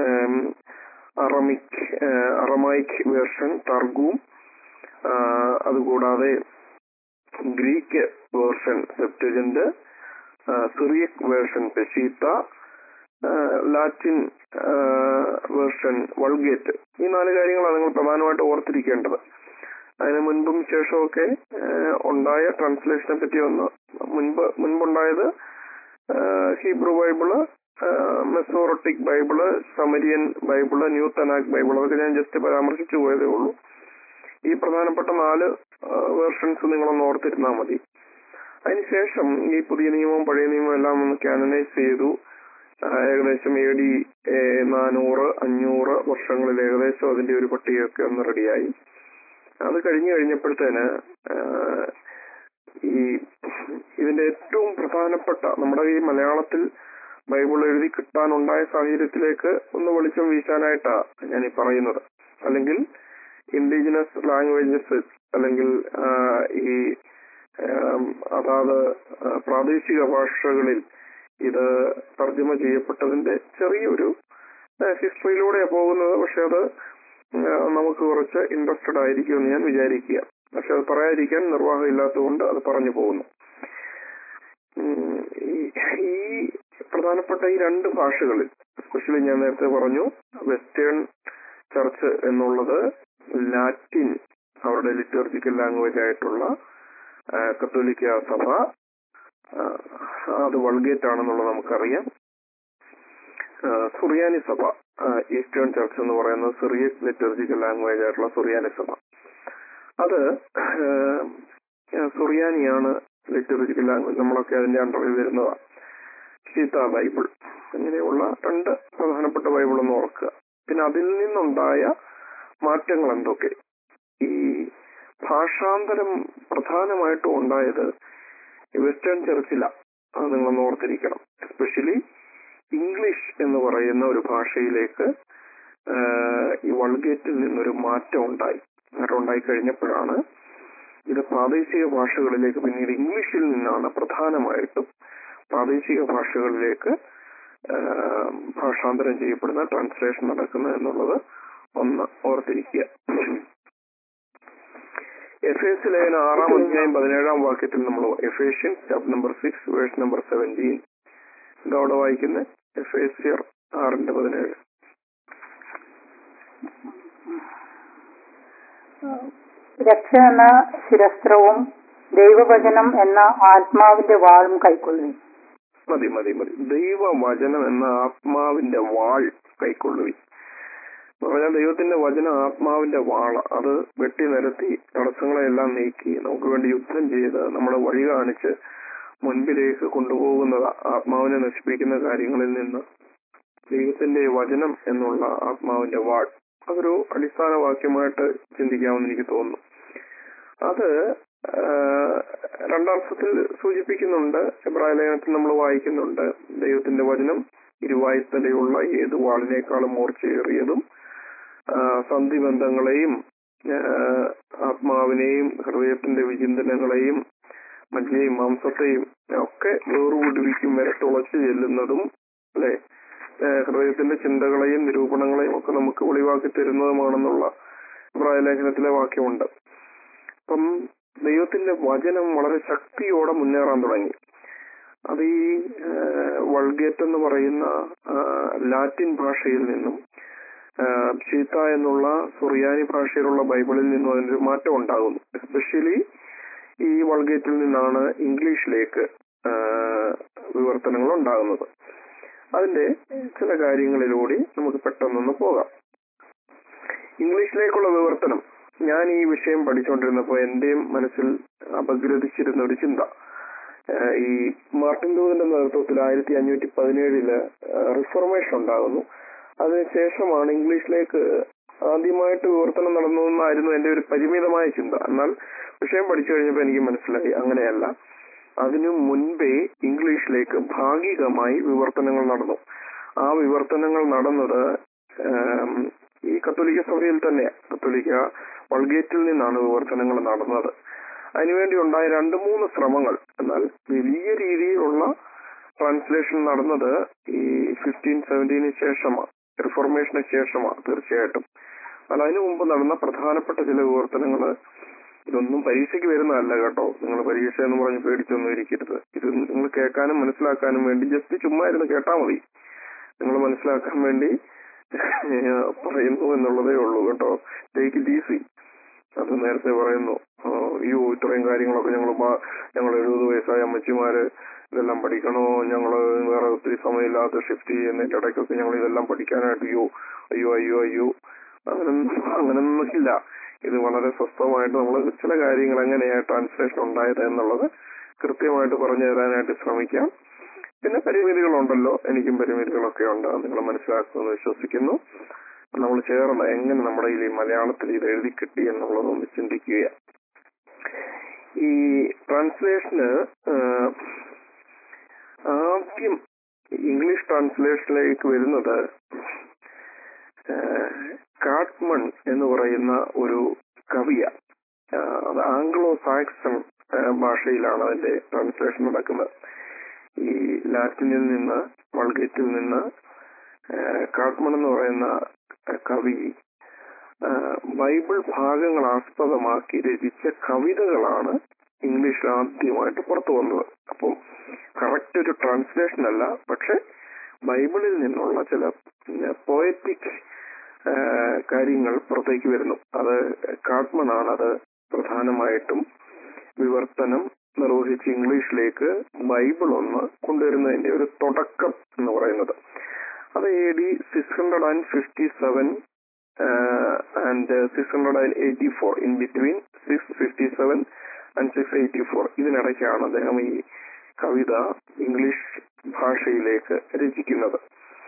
അറമിക് അറമൈക് വേർഷൻ തർഗൂം ആഹ് അതുകൂടാതെ Greek version Septuagint Syriac version Peshitta Latin version Vulgate ഈ നാല് കാര്യങ്ങളാണ് നിങ്ങൾ പ്രധാനമായിട്ട് ഓർത്തിരിക്കേണ്ടത് അതിന് മുൻപും ശേഷമൊക്കെ ആഹ് ഉണ്ടായ ട്രാൻസ്ലേഷനെ പറ്റി ഒന്ന് മുൻപ് മുൻപുണ്ടായത് Hebrew Bible Masoretic Bible Samaritan Bible new Tanakh Bible അതൊക്കെ ഞാൻ ജസ്റ്റ് പരാമർശിച്ചു പോയതേ ഉള്ളൂ ഈ പ്രധാനപ്പെട്ട നാല് വേർഷൻസ് നിങ്ങളൊന്ന് ഓർത്തിരുന്നാൽ മതി അതിനുശേഷം ഈ പുതിയ നിയമവും പഴയ നിയമവും എല്ലാം ഒന്ന് കാനനൈസ് ചെയ്തു ആ, ഏകദേശം എ ഡി നാനൂറ് അഞ്ഞൂറ് വർഷങ്ങളിൽ ഏകദേശം അതിന്റെ ഒരു പട്ടികയൊക്കെ ഒന്ന് റെഡിയായി അത് കഴിഞ്ഞു കഴിഞ്ഞപ്പോഴത്തേന് ആ, ഈ ഇതിന്റെ ഏറ്റവും പ്രധാനപ്പെട്ട നമ്മുടെ ഈ മലയാളത്തിൽ ബൈബിൾ എഴുതി കിട്ടാനുണ്ടായ സാഹചര്യത്തിലേക്ക് ഒന്ന് വെളിച്ചം വീശാനായിട്ടാ ഞാൻ ഈ പറയുന്നത് അല്ലെങ്കിൽ ഇൻഡിജിനസ് ലാംഗ്വേജസ് അല്ലെങ്കിൽ ആ, ഈ ആം, അതാത് ആ, പ്രാദേശിക ഭാഷകളിൽ ഇത് തർജ്ജമ ചെയ്യപ്പെട്ടതിന്റെ ചെറിയൊരു ഹിസ്റ്ററിയിലൂടെയാണ് പോകുന്നത് പക്ഷെ അത് ആ, നമുക്ക് കുറച്ച് ഇൻട്രസ്റ്റഡ് ആയിരിക്കുമെന്ന് ഞാൻ വിചാരിക്കുക പക്ഷെ അത് പറയാതിരിക്കാൻ നിർവാഹം ഇല്ലാത്തതുകൊണ്ട് അത് പറഞ്ഞു പോകുന്നു ഉം, ഈ- ഈ പ്രധാനപ്പെട്ട ഈ രണ്ട് ഭാഷകളിൽ എസ്പെഷ്യലി ഞാൻ നേരത്തെ പറഞ്ഞു വെസ്റ്റേൺ ചർച്ച് എന്നുള്ളത് ലാറ്റിൻ അവരുടെ ലിറ്റർജിക്കൽ ലാംഗ്വേജ് ആയിട്ടുള്ള ആ, കത്തോലിക്ക സഭ ആ, അത് വൾഗേറ്റ് ആണെന്നുള്ളത് നമുക്കറിയാം ആ, സുറിയാനി സഭ ആ, ഈസ്റ്റേൺ ചർച്ച് എന്ന് പറയുന്നത് സിറിയക് ലിറ്റർജിക്കൽ ലാംഗ്വേജ് ആയിട്ടുള്ള സുറിയാനി സഭ അത് ആ, സുറിയാനിയാണ് ലിറ്റർജിക്കൽ ലാംഗ്വേജ് നമ്മളൊക്കെ അതിന്റെ അണ്ടറിൽ വരുന്നതാണ് സീത ബൈബിൾ അങ്ങനെയുള്ള രണ്ട് പ്രധാനപ്പെട്ട ബൈബിൾ എന്ന് ഓർക്കുക പിന്നെ അതിൽ നിന്നുണ്ടായ മാറ്റങ്ങൾ എന്തൊക്കെ ഈ ഭാഷാന്തരം പ്രധാനമായിട്ടും ഉണ്ടായത് വെസ്റ്റേൺ ചർച്ചിലാണ് അത് നിങ്ങളൊന്ന് ഓർത്തിരിക്കണം എസ്പെഷ്യലി ഇംഗ്ലീഷ് എന്ന് പറയുന്ന ഒരു ഭാഷയിലേക്ക് ആഹ്, ഈ വൾഗേറ്റിൽ നിന്നൊരു മാറ്റം ഉണ്ടായി മാറ്റം ഉണ്ടായി കഴിഞ്ഞപ്പോഴാണ് ഇത് പ്രാദേശിക ഭാഷകളിലേക്ക് പിന്നീട് ഇംഗ്ലീഷിൽ നിന്നാണ് പ്രധാനമായിട്ടും പ്രാദേശിക ഭാഷകളിലേക്ക് ആഹ്, ഭാഷാന്തരം ചെയ്യപ്പെടുന്ന ട്രാൻസ്ലേഷൻ നടക്കുന്നത് എന്നുള്ളത് ഒന്ന് ഓർത്തിരിക്കുക എഫ് എസ് ലേഖന ആറാം അധ്യായം പതിനേഴാം വാക്യത്തിൽ നമ്മൾ Ephesian chapter number six verse number seventeen ഇതവിടെ വായിക്കുന്ന എഫ് എസ് ആറിന്റെ പതിനേഴ് രക്ഷ എന്ന ശിരസ്ത്രവും ദൈവവചനം എന്ന ആത്മാവിന്റെ വാളും കൈക്കൊള്ളുകയും മതി മതി മതി ദൈവവചനം എന്ന ആത്മാവിന്റെ വാൾ കൈക്കൊള്ളുവി എന്ന് പറഞ്ഞാൽ ദൈവത്തിന്റെ വചനം ആത്മാവിന്റെ വാള അത് വെട്ടി നിരത്തി തടസ്സങ്ങളെല്ലാം നീക്കി നമുക്ക് വേണ്ടി യുദ്ധം ചെയ്ത് നമ്മളെ വഴി കാണിച്ച് മുൻപിലേക്ക് കൊണ്ടുപോകുന്നത് ആത്മാവിനെ നശിപ്പിക്കുന്ന കാര്യങ്ങളിൽ നിന്ന് ദൈവത്തിന്റെ വചനം എന്നുള്ള ആത്മാവിന്റെ വാൾ അതൊരു അടിസ്ഥാന വാക്യമായിട്ട് ചിന്തിക്കാമെന്ന് എനിക്ക് തോന്നുന്നു അത് ആ, രണ്ടർത്ഥത്തിൽ സൂചിപ്പിക്കുന്നുണ്ട് എബ്രായ ലേഖനത്തിൽ നമ്മൾ വായിക്കുന്നുണ്ട് ദൈവത്തിന്റെ വചനം ഇരുവായുത്തലയുള്ള ഏത് വാളിനേക്കാളും മൂർച്ചയേറിയതും ആ, സന്ധിബന്ധങ്ങളെയും ആ, ആത്മാവിനെയും ഹൃദയത്തിന്റെ വിചിന്തനങ്ങളെയും മജ്ജയും മാംസത്തെയും ഒക്കെ വേർവിടുവിക്കും വരെ തുളച്ചു ചെല്ലുന്നതും അല്ലെ ഹൃദയത്തിന്റെ ചിന്തകളെയും നിരൂപണങ്ങളെയും ഒക്കെ നമുക്ക് വെളിവാക്കി തരുന്നതുമാണെന്നുള്ള പ്രായലേഖനത്തിലെ വാക്യമുണ്ട് അപ്പം ദൈവത്തിന്റെ വചനം വളരെ ശക്തിയോടെ മുന്നേറാൻ തുടങ്ങി അത് ഈ വൾഗേറ്റ് എന്ന് പറയുന്ന ആ, ലാറ്റിൻ ഭാഷയിൽ നിന്നും ആ, ഷീത്ത എന്നുള്ള സുറിയാനി ഭാഷയിലുള്ള ബൈബിളിൽ നിന്നും അതിനൊരു മാറ്റം ഉണ്ടാകുന്നു എസ്പെഷ്യലി ഈ വൾഗേറ്റിൽ നിന്നാണ് ഇംഗ്ലീഷിലേക്ക് ആ, വിവർത്തനങ്ങൾ ഉണ്ടാകുന്നത് അതിന്റെ ചില കാര്യങ്ങളിലൂടെ നമുക്ക് പെട്ടെന്നൊന്ന് പോകാം ഇംഗ്ലീഷിലേക്കുള്ള വിവർത്തനം ഞാൻ ഈ വിഷയം പഠിച്ചുകൊണ്ടിരുന്നപ്പോൾ എന്റെയും മനസ്സിൽ അപഗ്രഥിച്ചിരുന്ന ഒരു ചിന്ത ഏഹ് ഈ മാർട്ടിൻ ലൂതന്റെ നേതൃത്വത്തിൽ ആയിരത്തി അഞ്ഞൂറ്റി പതിനേഴില് റിഫർമേഷൻ ഉണ്ടാകുന്നു അതിനുശേഷമാണ് ഇംഗ്ലീഷിലേക്ക് ആദ്യമായിട്ട് വിവർത്തനം നടന്നതെന്നായിരുന്നു എന്റെ ഒരു പരിമിതമായ ചിന്ത എന്നാൽ വിഷയം പഠിച്ചു കഴിഞ്ഞപ്പോൾ എനിക്ക് മനസ്സിലായി അങ്ങനെയല്ല അതിനു മുൻപേ ഇംഗ്ലീഷിലേക്ക് ഭാഗികമായി വിവർത്തനങ്ങൾ നടന്നു ആ വിവർത്തനങ്ങൾ നടന്നത് ഏം, ഈ കത്തോലിക്ക സഭയിൽ തന്നെ കത്തോലിക്ക വൾഗേറ്റിൽ നിന്നാണ് വിവർത്തനങ്ങൾ നടന്നത് അതിനുവേണ്ടി ഉണ്ടായ രണ്ട് മൂന്ന് ശ്രമങ്ങൾ എന്നാൽ വലിയ രീതിയിലുള്ള ട്രാൻസ്ലേഷൻ നടന്നത് ഈ ഫിഫ്റ്റീൻ സെവൻറ്റീന് ശേഷമാണ് റിഫോർമേഷന് ശേഷമാണ് തീർച്ചയായിട്ടും എന്നാൽ അതിനു മുമ്പ് നടന്ന പ്രധാനപ്പെട്ട ചില വിവർത്തനങ്ങൾ ഇതൊന്നും പരീക്ഷയ്ക്ക് വരുന്നതല്ല കേട്ടോ നിങ്ങൾ പരീക്ഷ എന്ന് പറഞ്ഞ് പേടിച്ചൊന്നും ഇരിക്കരുത് ഇത് നിങ്ങൾ കേൾക്കാനും മനസ്സിലാക്കാനും വേണ്ടി ജസ്റ്റ് ചുമ്മാ ഇരുന്ന് കേട്ടാൽ മതി നിങ്ങൾ മനസ്സിലാക്കാൻ വേണ്ടി പറയുന്നു എന്നുള്ളതേ ഉള്ളൂ കേട്ടോ ടേക്ക് ഇറ്റ് ഈസി അത് നേരത്തെ പറയുന്നു ആ, അയ്യോ ഇത്രയും കാര്യങ്ങളൊക്കെ ഞങ്ങൾ ഞങ്ങൾ എഴുപത് വയസ്സായ അമ്മച്ചിമാര് ഇതെല്ലാം പഠിക്കണോ ഞങ്ങള് വേറെ ഒത്തിരി സമയമില്ലാത്ത ഷിഫ്റ്റ് ചെയ്യുന്നതിന്റെ ഇടയ്ക്കൊക്കെ ഞങ്ങൾ ഇതെല്ലാം പഠിക്കാനായിട്ട് അയ്യോ അയ്യോ അയ്യോ അയ്യോ അങ്ങനൊന്നും അങ്ങനൊന്നും ഇല്ല ഇത് വളരെ സ്വസ്ഥമായിട്ട് നമ്മൾ ചില കാര്യങ്ങൾ എങ്ങനെയാണ് ട്രാൻസ്ലേഷൻ ഉണ്ടായത് എന്നുള്ളത് കൃത്യമായിട്ട് പറഞ്ഞു തരാനായിട്ട് ശ്രമിക്കാം പിന്നെ പരിമിതികളുണ്ടല്ലോ എനിക്കും പരിമിതികളൊക്കെ ഉണ്ട് നിങ്ങൾ മനസ്സിലാക്കുമെന്ന് വിശ്വസിക്കുന്നു നമ്മൾ ചേർന്ന് എങ്ങനെ നമ്മുടെ ഈ മലയാളത്തിൽ ഇത് എഴുതി കിട്ടി എന്നുള്ളതൊന്ന് ചിന്തിക്കുക ഈ ട്രാൻസ്ലേഷന് ആദ്യം ഇംഗ്ലീഷ് ട്രാൻസ്ലേഷനിലേക്ക് വരുന്നത് കാട്ട്മൺ എന്ന് പറയുന്ന ഒരു കവിയ അത് ആംഗ്ലോ സാക്സൺ ഭാഷയിലാണ് അതിന്റെ ട്രാൻസ്ലേഷൻ നടക്കുന്നത് ഈ ലാറ്റിനിൽ നിന്ന് വൾഗേറ്റിൽ നിന്ന് കാട്മൺ എന്ന് പറയുന്ന കവി ആ, ബൈബിൾ ഭാഗങ്ങൾ ആസ്പദമാക്കി രചിച്ച കവിതകളാണ് ഇംഗ്ലീഷിൽ ആദ്യമായിട്ട് പുറത്തു വന്നത് അപ്പം കറക്റ്റ് ഒരു ട്രാൻസ്ലേഷൻ അല്ല പക്ഷെ ബൈബിളിൽ നിന്നുള്ള ചില പോയറ്റിക് കാര്യങ്ങൾ പുറത്തേക്ക് വരുന്നു അത് കാട്മൺ ആണ് അത് പ്രധാനമായിട്ടും വിവർത്തനം നിർവഹിച്ച് ഇംഗ്ലീഷിലേക്ക് ബൈബിൾ ഒന്ന് കൊണ്ടുവരുന്നതിന്റെ ഒരു തുടക്കം എന്ന് പറയുന്നത് അത് A D six hundred and fifty seven and six hundred and eighty four in between six fifty seven and six eighty four ഇതിനിടയ്ക്കാണ് അദ്ദേഹം ഈ കവിത ഇംഗ്ലീഷ് ഭാഷയിലേക്ക് രചിക്കുന്നത്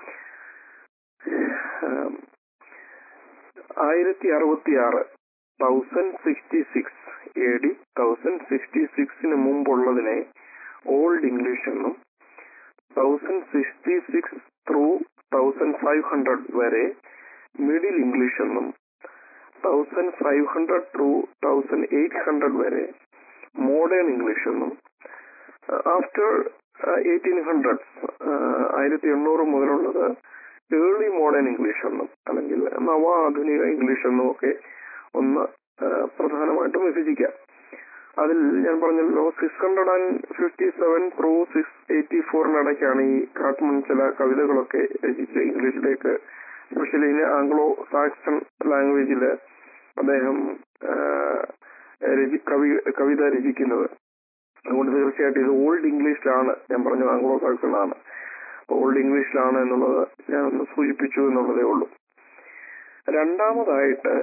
ആം, ആയിരത്തി അറുപത്തി ആറ് thousand sixty six A D thousand sixty സിക്സിന് മുമ്പുള്ളതിനെ ഓൾഡ് ഇംഗ്ലീഷ് എന്നും thousand sixty six through thousand five hundred വരെ മിഡിൽ ഇംഗ്ലീഷ് എന്നും thousand five hundred through thousand eight hundred വരെ മോഡേൺ ഇംഗ്ലീഷ് എന്നും ആഫ്റ്റർ എയ്റ്റീൻ ഹൺഡ്രഡ് ആയിരത്തി എണ്ണൂറ് മുതലുള്ളത് ഏർലി മോഡേൺ ഇംഗ്ലീഷ് എന്നും അല്ലെങ്കിൽ നവ ആധുനിക ഇംഗ്ലീഷ് എന്നും ഒക്കെ ഒന്ന് ആ, പ്രധാനമായിട്ടും വിഭജിക്കാം അതിൽ ഞാൻ പറഞ്ഞല്ലോ six hundred and fifty seven through six eighty ഫോറിനിടയ്ക്കാണ് ഈ കാട്ട്മൺ ചില കവിതകളൊക്കെ രചിച്ച് ഇംഗ്ലീഷിലേക്ക് സ്പെഷ്യലി ആംഗ്ലോ സാക്സൺ ലാംഗ്വേജിൽ അദ്ദേഹം ആ, രചി- കവി കവിത രചിക്കുന്നത് അതുകൊണ്ട് തീർച്ചയായിട്ടും ഇത് ഓൾഡ് ഇംഗ്ലീഷിലാണ് ഞാൻ പറഞ്ഞത് ആംഗ്ലോ സാക്സൺ ആണ് ഓൾഡ് ഇംഗ്ലീഷിലാണ് എന്നുള്ളത് ഞാൻ ഒന്ന് സൂചിപ്പിച്ചു എന്നുള്ളതേ ഉള്ളൂ രണ്ടാമതായിട്ട്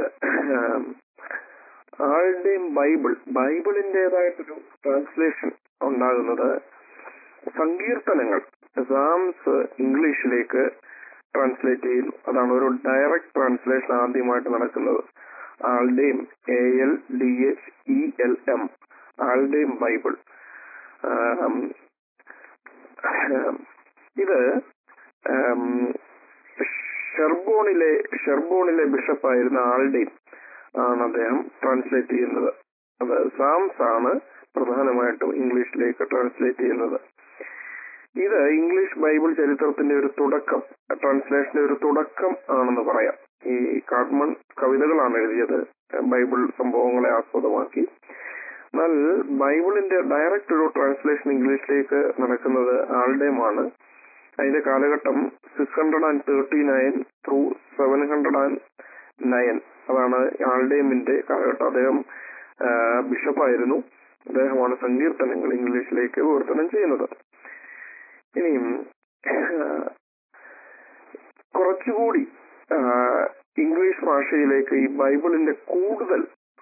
ആളുടെയും ബൈബിൾ ബൈബിളിൻ്റെതായിട്ടൊരു ട്രാൻസ്ലേഷൻ ഉണ്ടാകുന്നത് സങ്കീർത്തനങ്ങൾ സാംസ് ഇംഗ്ലീഷിലേക്ക് ട്രാൻസ്ലേറ്റ് ചെയ്യുന്നു അതാണ് ഒരു ഡയറക്റ്റ് ട്രാൻസ്ലേഷൻ ആദ്യമായിട്ട് നടക്കുന്നത് ആളുടെയും A L D H E L M ആളുടെയും ബൈബിൾ ആം, ആം, ഇത് ആം, ഷെർബോണിലെ ഷെർബോണിലെ ബിഷപ്പായിരുന്ന ആളുടെയും ആണ് അദ്ദേഹം ട്രാൻസ്ലേറ്റ് ചെയ്യുന്നത് അത് സാംസ് ആണ് പ്രധാനമായിട്ടും ഇംഗ്ലീഷിലേക്ക് ട്രാൻസ്ലേറ്റ് ചെയ്യുന്നത് ഇത് ഇംഗ്ലീഷ് ബൈബിൾ ചരിത്രത്തിന്റെ ഒരു തുടക്കം ട്രാൻസ്ലേഷന്റെ ഒരു തുടക്കം ആണെന്ന് പറയാം ഈ കാട്മൺ കവിതകളാണ് എഴുതിയത് ബൈബിൾ സംഭവങ്ങളെ ആസ്പദമാക്കി എന്നാൽ ബൈബിളിന്റെ ഡയറക്റ്റ് ഒരു ട്രാൻസ്ലേഷൻ ഇംഗ്ലീഷിലേക്ക് നടക്കുന്നത് ആളുടെയുമാണ് അതിന്റെ കാലഘട്ടം six hundred and thirty nine through seven hundred and nine അതാണ് ആൾഡേമിന്റെ കാലഘട്ടം അദ്ദേഹം ആ, ബിഷപ്പായിരുന്നു അദ്ദേഹമാണ് സങ്കീർത്തനങ്ങൾ ഇംഗ്ലീഷിലേക്ക് വിവർത്തനം ചെയ്യുന്നത് ഇനിയും ആ, കുറച്ചുകൂടി ആ, ഇംഗ്ലീഷ് ഭാഷയിലേക്ക് ഈ ബൈബിളിന്റെ കൂടുതൽ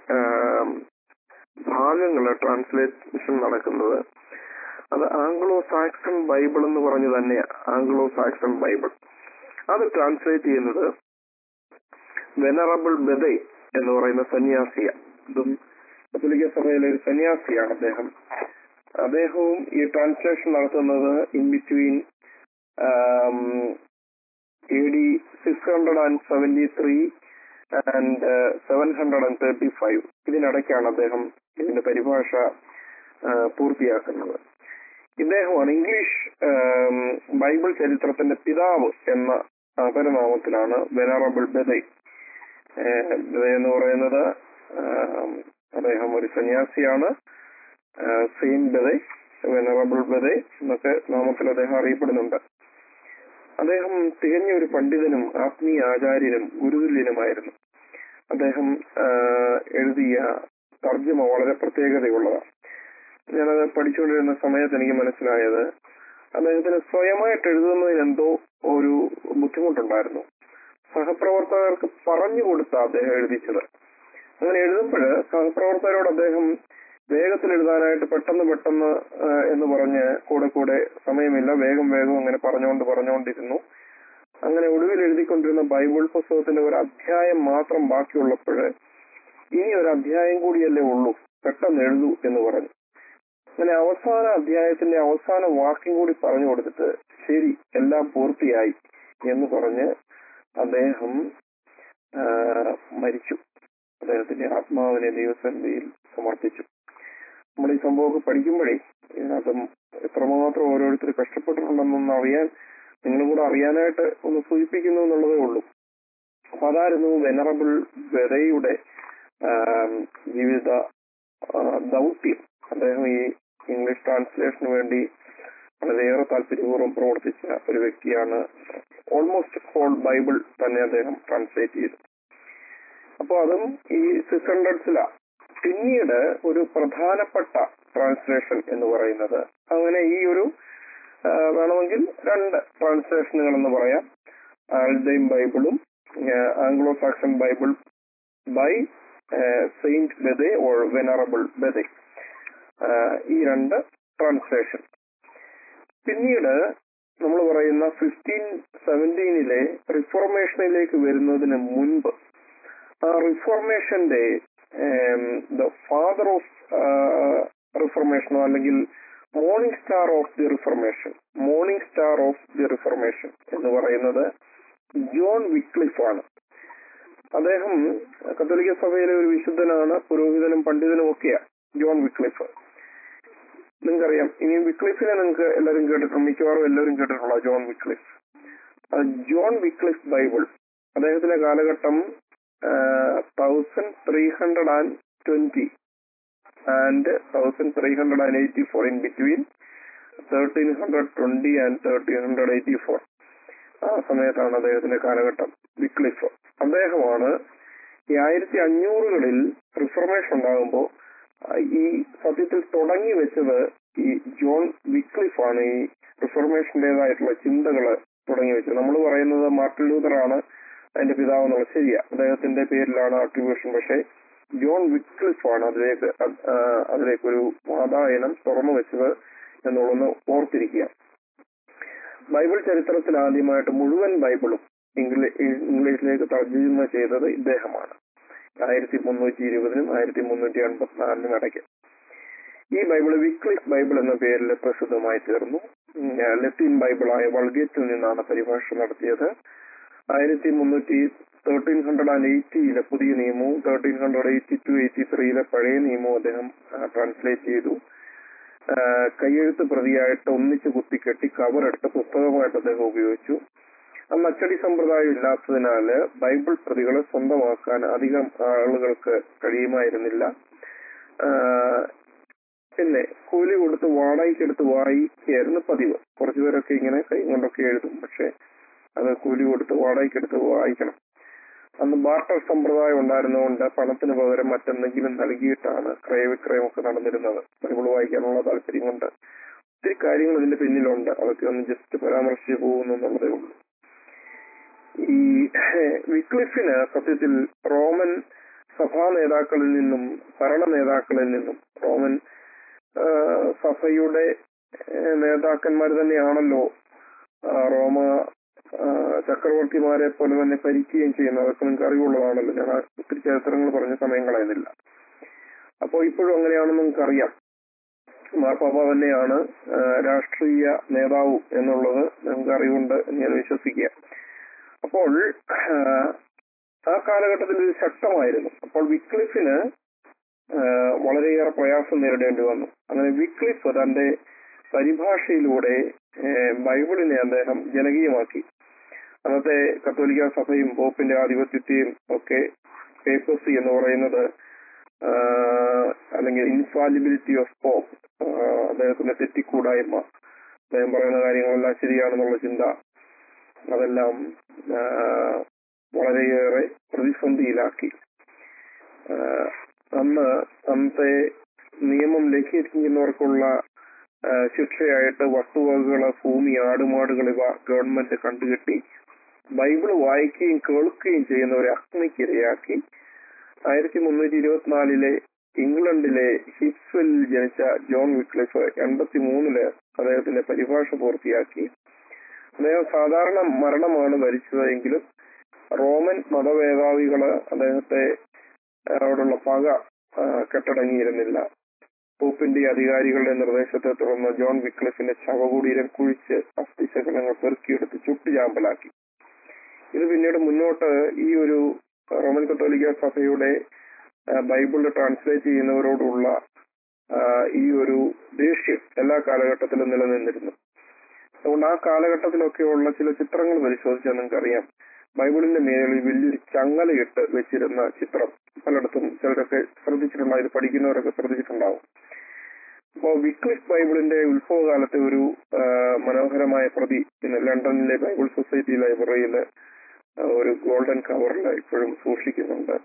ഭാഗങ്ങൾ ട്രാൻസ്ലേഷൻ നടക്കുന്നത് അത് ആംഗ്ലോ സാക്സൺ ബൈബിൾ എന്ന് പറഞ്ഞു തന്നെയാണ് ആംഗ്ലോ സാക്സൺ ബൈബിൾ അത് ട്രാൻസ്ലേറ്റ് ചെയ്യുന്നത് വെനറബിൾ ബെദൈ എന്ന് പറയുന്ന സന്യാസിയ ഇതും കത്തോലിക്ക സഭയിലെ ഒരു സന്യാസിയാണ് അദ്ദേഹം അദ്ദേഹവും ഈ ട്രാൻസ്ലേഷൻ നടത്തുന്നത് in between A D six hundred and seventy three and seven hundred and thirty five ഇതിനിടയ്ക്കാണ് അദ്ദേഹം ഇതിന്റെ പരിഭാഷ ആ, പൂർത്തിയാക്കുന്നത് ഇദ്ദേഹമാണ് ഇംഗ്ലീഷ് ആം, ബൈബിൾ ചരിത്രത്തിന്റെ പിതാവ് എന്ന അപരനാമത്തിലാണ് വെനറബിൾ ബെദൈ ഏഹ് ബെദൈ എന്ന് പറയുന്നത് ആം, അദ്ദേഹം ഒരു സന്യാസിയാണ് സെയിൻ ബെദൈ വെനറബിൾ ബെദൈ എന്നൊക്കെ നാമത്തിൽ അദ്ദേഹം അറിയപ്പെടുന്നുണ്ട് അദ്ദേഹം തികഞ്ഞ ഒരു പണ്ഡിതനും ആത്മീയ ആചാര്യനും ഗുരുതുല്യനുമായിരുന്നു അദ്ദേഹം ആ, എഴുതിയ തർജ്ജമ വളരെ പ്രത്യേകതയുള്ളതാണ് ഞാനത് പഠിച്ചുകൊണ്ടിരുന്ന സമയത്ത് എനിക്ക് മനസ്സിലായത് അദ്ദേഹത്തിന് സ്വയമായിട്ട് എഴുതുന്നതിന് എന്തോ ഒരു ബുദ്ധിമുട്ടുണ്ടായിരുന്നു സഹപ്രവർത്തകർക്ക് പറഞ്ഞു കൊടുത്ത അദ്ദേഹം എഴുതിച്ചത് അങ്ങനെ എഴുതുമ്പോൾ സഹപ്രവർത്തകരോട് അദ്ദേഹം വേഗത്തിൽ എഴുതാനായിട്ട് പെട്ടെന്ന് പെട്ടെന്ന് ആ, എന്ന് പറഞ്ഞ് കൂടെ കൂടെ സമയമില്ല വേഗം വേഗം അങ്ങനെ പറഞ്ഞുകൊണ്ട് പറഞ്ഞുകൊണ്ടിരുന്നു അങ്ങനെ ഒടുവിൽ എഴുതിക്കൊണ്ടിരുന്ന ബൈബിൾ പുസ്തകത്തിന്റെ ഒരു അധ്യായം മാത്രം ബാക്കിയുള്ളപ്പോൾ ഇനി ഒരു അധ്യായം കൂടിയല്ലേ ഉള്ളൂ പെട്ടെന്ന് എഴുതൂ എന്ന് പറഞ്ഞു അങ്ങനെ അവസാന അധ്യായത്തിന്റെ അവസാന വാക്യം കൂടി പറഞ്ഞു കൊടുത്തിട്ട് ശരി എല്ലാം പൂർത്തിയായി എന്ന് പറഞ്ഞ് അദ്ദേഹം ആ, മരിച്ചു അദ്ദേഹത്തിന്റെ ആത്മാവിനെ ദൈവസന്നിധിയിൽ സമർപ്പിച്ചു നമ്മൾ ഈ സംഭവമൊക്കെ പഠിക്കുമ്പോഴേ ഇതിനകത്ത് എത്രമാത്രം ഓരോരുത്തർ കഷ്ടപ്പെട്ടിട്ടുണ്ടെന്നൊന്ന് അറിയാൻ നിങ്ങളും കൂടെ അറിയാനായിട്ട് ഒന്ന് സൂചിപ്പിക്കുന്നു എന്നുള്ളതേ ഉള്ളൂ അപ്പൊ അതായിരുന്നു വെനറബിൾ വെറയുടെ ജീവിത ആ, ദൗത്യം അദ്ദേഹം ഈ ഇംഗ്ലീഷ് ട്രാൻസ്ലേഷന് വേണ്ടി വളരെയേറെ താല്പര്യപൂർവ്വം പ്രവർത്തിച്ച ഒരു വ്യക്തിയാണ് ഓൾമോസ്റ്റ് ഹോൾ ബൈബിൾ തന്നെ അദ്ദേഹം ട്രാൻസ്ലേറ്റ് ചെയ്തു അപ്പോൾ അതും ഈ സിക്സ് ഹൺഡ്രഡ്സിലാണ് പിന്നീട് ഒരു പ്രധാനപ്പെട്ട ട്രാൻസ്ലേഷൻ എന്ന് പറയുന്നത് അങ്ങനെ ഈ ഒരു ആ, വേണമെങ്കിൽ രണ്ട് ട്രാൻസ്ലേഷനുകൾ എന്ന് പറയാം ആൽദൈം ബൈബിളും Anglo Saxon Bible by saint Bede or venerable Bede ഈ രണ്ട് ട്രാൻസ്ലേഷൻ പിന്നീട് നമ്മൾ പറയുന്ന ഫിഫ്റ്റീൻ സെവൻറ്റീനിലെ റിഫോർമേഷനിലേക്ക് വരുന്നതിന് മുൻപ് ആ റിഫോർമേഷന്റെ ദ ഫാദർ ഓഫ് റിഫോർമേഷനോ അല്ലെങ്കിൽ morning star of the reformation morning star of the reformation എന്ന് പറയുന്നത് ജോൺ വിക്ലിഫ് ആണ് അദ്ദേഹം കത്തോലിക്ക സഭയിലെ ഒരു വിശുദ്ധനാണ് പുരോഹിതനും പണ്ഡിതനും ഒക്കെയാണ് ജോൺ വിക്ലിഫ് നിങ്ങൾക്കറിയാം ഇനി വിക്ലിഫിനെ നിങ്ങൾക്ക് എല്ലാവരും കേട്ടിട്ടുണ്ട് മിക്കവാറും എല്ലാവരും കേട്ടിട്ടുള്ള ജോൺ വിക്ലിഫ് അത് ജോൺ വിക്ലിഫ് ബൈബിൾ അദ്ദേഹത്തിന്റെ കാലഘട്ടം thousand three hundred and twenty and thousand three hundred and eighty four in between thirteen hundred twenty and thirteen hundred eighty four ആ സമയത്താണ് അദ്ദേഹത്തിന്റെ കാലഘട്ടം വിക്ലിഫ് അദ്ദേഹമാണ് ഈ ആയിരത്തി അഞ്ഞൂറുകളിൽ റിഫർമേഷൻ ഉണ്ടാകുമ്പോൾ ഈ സത്യത്തിൽ തുടങ്ങി വെച്ചത് ഈ ജോൺ വിക്ലിഫ് ആണ് ഈ റിഫർമേഷന്റേതായിട്ടുള്ള ചിന്തകൾ തുടങ്ങി വെച്ചത് നമ്മൾ പറയുന്നത് മാർട്ടിൻ ലൂതർ ആണ് അതിന്റെ പിതാവ് എന്നുള്ളത് ശരിയാ അദ്ദേഹത്തിന്റെ പേരിലാണ് അട്രിബ്യൂഷൻ പക്ഷേ ജോൺ വിക്ലിഫ് ആണ് അതിലേക്ക് അത്- ആ, അതിലേക്ക് ഒരു വാതായനം തുറന്നു വെച്ചത് എന്നുള്ളത് ഓർത്തിരിക്കുക ബൈബിൾ ചരിത്രത്തിൽ ആദ്യമായിട്ട് മുഴുവൻ ബൈബിളും ഇംഗ്ലീ- ഇംഗ്ലീഷിലേക്ക് തർജ്ജമ ചെയ്തത് ഇദ്ദേഹമാണ് ആയിരത്തി മുന്നൂറ്റി ഇരുപതിനും ആയിരത്തി മുന്നൂറ്റി എൺപത്തിനാലിനും ഇടയ്ക്ക് ഈ ബൈബിൾ വിക്ലിഫ് ബൈബിൾ എന്ന പേരിൽ പ്രസിദ്ധമായി തീർന്നു ഉം, ലത്തീൻ ബൈബിളായ വൾഗേറ്റിൽ നിന്നാണ് പരിഭാഷ നടത്തിയത് ആയിരത്തി മുന്നൂറ്റി തേർട്ടീൻ ഹൺഡ്രഡ് ആൻഡ് എയ്റ്റിയിലെ പുതിയ നിയമവും thirteen hundred eighty two eighty ത്രീയിലെ പഴയ നിയമവും അദ്ദേഹം ട്രാൻസ്ലേറ്റ് ചെയ്തു ആ, കയ്യെഴുത്ത് പ്രതിയായിട്ട് ഒന്നിച്ച് കുത്തിക്കെട്ടി കവറെടുത്ത് പുസ്തകമായിട്ട് അദ്ദേഹം ഉപയോഗിച്ചു അന്ന് അച്ചടി സമ്പ്രദായം ഇല്ലാത്തതിനാല് ബൈബിൾ പ്രതികളെ സ്വന്തമാക്കാൻ അധികം ആളുകൾക്ക് കഴിയുമായിരുന്നില്ല ആ, പിന്നെ കൂലി കൊടുത്ത് വാടകയ്ക്കെടുത്ത് വായിക്കുകയായിരുന്നു പതിവ് കുറച്ചുപേരൊക്കെ ഇങ്ങനെ കൈ കൊണ്ടൊക്കെ എഴുതും പക്ഷെ അത് കൂലി കൊടുത്ത് വാടകയ്ക്കെടുത്ത് വായിക്കണം അന്ന് ബാർട്ടർ സമ്പ്രദായം ഉണ്ടായിരുന്നതുകൊണ്ട് പണത്തിന് പകരം മറ്റെന്തെങ്കിലും നൽകിയിട്ടാണ് ക്രയവിക്രയമൊക്കെ നടന്നിരുന്നത് ബൈബിൾ വായിക്കാനുള്ള താല്പര്യം കൊണ്ട് ഒത്തിരി കാര്യങ്ങൾ ഇതിന്റെ പിന്നിലുണ്ട് അതൊക്കെ ഒന്ന് ജസ്റ്റ് പരാമർശിച്ചു പോകുന്നു എന്നുള്ളതേ ഉള്ളൂ ഈ വിക്ലിഫിന് സത്യത്തിൽ റോമൻ സഭാ നേതാക്കളിൽ നിന്നും ഭരണ നേതാക്കളിൽ നിന്നും റോമൻ ആ, സഭയുടെ നേതാക്കന്മാർ തന്നെയാണല്ലോ ആ, റോമ ആ, ചക്രവർത്തിമാരെ പോലെ തന്നെ ഭരിക്കുകയും ചെയ്യുന്നത് അതൊക്കെ നിങ്ങൾക്ക് അറിവുള്ളതാണല്ലോ ഞാൻ ആ ഒത്തിരി ചരിത്രങ്ങൾ പറഞ്ഞ സമയം കളയുന്നില്ല അപ്പോൾ ഇപ്പോഴും അങ്ങനെയാണെന്ന് നിങ്ങൾക്ക് അറിയാം മാർപ്പാപ്പ തന്നെയാണ് ആ, രാഷ്ട്രീയ നേതാവ് എന്നുള്ളത് നിങ്ങൾക്ക് അറിവുണ്ട് എന്ന് ഞാൻ വിശ്വസിക്കുക അപ്പോൾ ആ, ആ കാലഘട്ടത്തിൽ ഇത് ശക്തമായിരുന്നു അപ്പോൾ വിക്ലിഫിന് ആ, വളരെയേറെ പ്രയാസം നേരിടേണ്ടി വന്നു അങ്ങനെ വിക്ലിഫ് തന്റെ പരിഭാഷയിലൂടെ ഏ, ബൈബിളിനെ അദ്ദേഹം ജനകീയമാക്കി അന്നത്തെ കത്തോലിക്ക സഭയും പോപ്പിന്റെ ആധിപത്യത്തെയും ഒക്കെ പേപ്പസി എന്ന് പറയുന്നത് ആ, അല്ലെങ്കിൽ ഇൻഫാലിബിലിറ്റി ഓഫ് പോപ്പ് അദ്ദേഹത്തിന്റെ തെറ്റിക്കൂടായ്മ അദ്ദേഹം പറയുന്ന കാര്യങ്ങളെല്ലാം ശരിയാണെന്നുള്ള ചിന്ത അതെല്ലാം ആ, വളരെയേറെ പ്രതിസന്ധിയിലാക്കി ആ, അന്ന് അന്നത്തെ നിയമം ലംഘിക്കുന്നവർക്കുള്ള ആ, ശിക്ഷയായിട്ട് വസ്തുവകകള് ഭൂമി ആടുമാടുകൾ ഇവ ഗവൺമെന്റ് കണ്ടുകെട്ടി ബൈബിൾ വായിക്കുകയും കേൾക്കുകയും ചെയ്യുന്നവരെ അഗ്നിക്കിരയാക്കി ആയിരത്തി മുന്നൂറ്റി ഇരുപത്തിനാലിലെ ഇംഗ്ലണ്ടിലെ ഹിപ്സ്വെല്ലിൽ ജനിച്ച ജോൺ വിക്ലിഫ് എൺപത്തി മൂന്നില് അദ്ദേഹത്തിന്റെ പരിഭാഷ പൂർത്തിയാക്കി അദ്ദേഹം സാധാരണ മരണമാണ് ഭരിച്ചത് എങ്കിലും റോമൻ മതമേധാവികള് അദ്ദേഹത്തെ അവിടുള്ള പക ആ, കെട്ടടങ്ങിയിരുന്നില്ല പോപ്പിന്റെ അധികാരികളുടെ നിർദ്ദേശത്തെ തുടർന്ന് ജോൺ വിക്ലിഫിന്റെ ശവകുടീരം കുഴിച്ച് അസ്ഥിശകലങ്ങൾ പെറുക്കിയെടുത്ത് ചുട്ടുചാമ്പലാക്കി ഇത് പിന്നീട് മുന്നോട്ട് ഈ ഒരു റോമൻ കത്തോലിക്ക സഭയുടെ ആ, ബൈബിൾ ട്രാൻസ്ലേറ്റ് ചെയ്യുന്നവരോടുള്ള ആ, ഈ ഒരു ദേഷ്യം എല്ലാ കാലഘട്ടത്തിലും നിലനിന്നിരുന്നു അതുകൊണ്ട് ആ കാലഘട്ടത്തിലൊക്കെയുള്ള ചില ചിത്രങ്ങൾ പരിശോധിച്ചാൽ നിങ്ങൾക്കറിയാം ബൈബിളിന്റെ മേളിൽ വലിയൊരു ചങ്ങലയിട്ട് വെച്ചിരുന്ന ചിത്രം പലയിടത്തും ചിലരൊക്കെ ശ്രദ്ധിച്ചിട്ടുണ്ടാവും ഇത് പഠിക്കുന്നവരൊക്കെ ശ്രദ്ധിച്ചിട്ടുണ്ടാവും അപ്പോ വിക്ലിഫ് ബൈബിളിന്റെ ഉത്ഭവകാലത്തെ ഒരു ആ, മനോഹരമായ പ്രതി പിന്നെ ലണ്ടനിലെ ബൈബിൾ സൊസൈറ്റി ലൈബ്രറിയിൽ ഒരു ഗോൾഡൻ കവറിൽ ഇപ്പോഴും സൂക്ഷിക്കുന്നുണ്ട്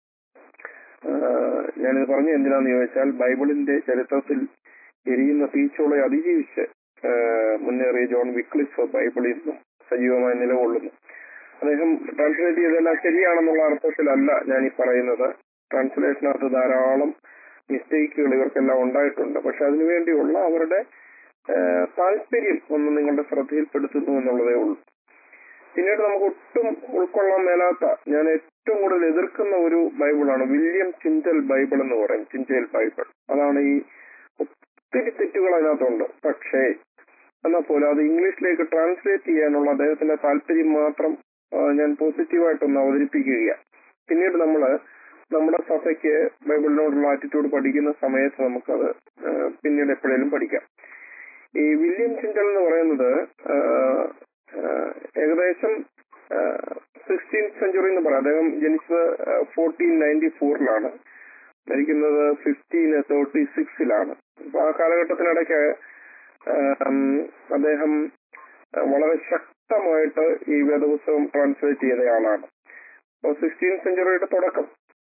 ആ, ഞാനിത് പറഞ്ഞ എന്തിനാന്ന് ചോദിച്ചാൽ ബൈബിളിന്റെ ചരിത്രത്തിൽ എരിയുന്ന തീച്ചോളെ അതിജീവിച്ച് ആ, മുന്നേറിയ ജോൺ വിക്ലിഫ് ബൈബിളിൽ നിന്നും സജീവമായി നിലകൊള്ളുന്നു അദ്ദേഹം ട്രാൻസ്ലേറ്റ് ചെയ്തെല്ലാം ശരിയാണെന്നുള്ള അർത്ഥത്തിലല്ല ഞാൻ ഈ പറയുന്നത് ട്രാൻസ്ലേഷനകത്ത് ധാരാളം മിസ്റ്റേക്കുകൾ ഇവർക്കെല്ലാം ഉണ്ടായിട്ടുണ്ട് പക്ഷെ അതിനുവേണ്ടിയുള്ള അവരുടെ ആ, താല്പര്യം ഒന്ന് നിങ്ങളുടെ ശ്രദ്ധയിൽപ്പെടുത്തുന്നു എന്നുള്ളതേ ഉള്ളൂ പിന്നീട് നമുക്ക് ഒട്ടും ഉൾക്കൊള്ളാൻ മേലാത്ത ഞാൻ ഏറ്റവും കൂടുതൽ എതിർക്കുന്ന ഒരു ബൈബിളാണ് വില്യം ചിന്തൽ ബൈബിൾ എന്ന് പറയും ചിന്തൽ ബൈബിൾ അതാണ് ഈ ഒത്തിരി തെറ്റുകൾ അതിനകത്തുണ്ട് പക്ഷേ എന്നാൽ പോലും അത് ഇംഗ്ലീഷിലേക്ക് ട്രാൻസ്ലേറ്റ് ചെയ്യാനുള്ള അദ്ദേഹത്തിന്റെ താല്പര്യം മാത്രം ആ, ഞാൻ പോസിറ്റീവായിട്ടൊന്ന് അവതരിപ്പിക്കുകയാണ് പിന്നീട് നമ്മൾ നമ്മുടെ സഭയ്ക്ക് ബൈബിളിനോടുള്ള ആറ്റിറ്റ്യൂഡ് പഠിക്കുന്ന സമയത്ത് നമുക്കത് ആ, പിന്നീട് എപ്പോഴേലും പഠിക്കാം ഈ വില്യം ചിന്തൽ എന്ന് പറയുന്നത് ആ, ആ, ഏകദേശം സിക്സ്റ്റീൻ സെഞ്ചുറി എന്ന് പറയാം അദ്ദേഹം ജനിച്ചത് ഫോർട്ടീൻ നയൻറ്റി ഫോറിലാണ് മരിക്കുന്നത് ഫിഫ്റ്റീൻ തേർട്ടി സിക്സിലാണ് അപ്പൊ ആ കാലഘട്ടത്തിനിടയ്ക്ക് ആം, അദ്ദേഹം വളരെ ശക്തമായിട്ട് ഈ വേദപുസ്തകം ട്രാൻസ്ലേറ്റ് ചെയ്ത ആളാണ് അപ്പോൾ സിക്സ്റ്റീൻ സെഞ്ചുറിയുടെ തുടക്കം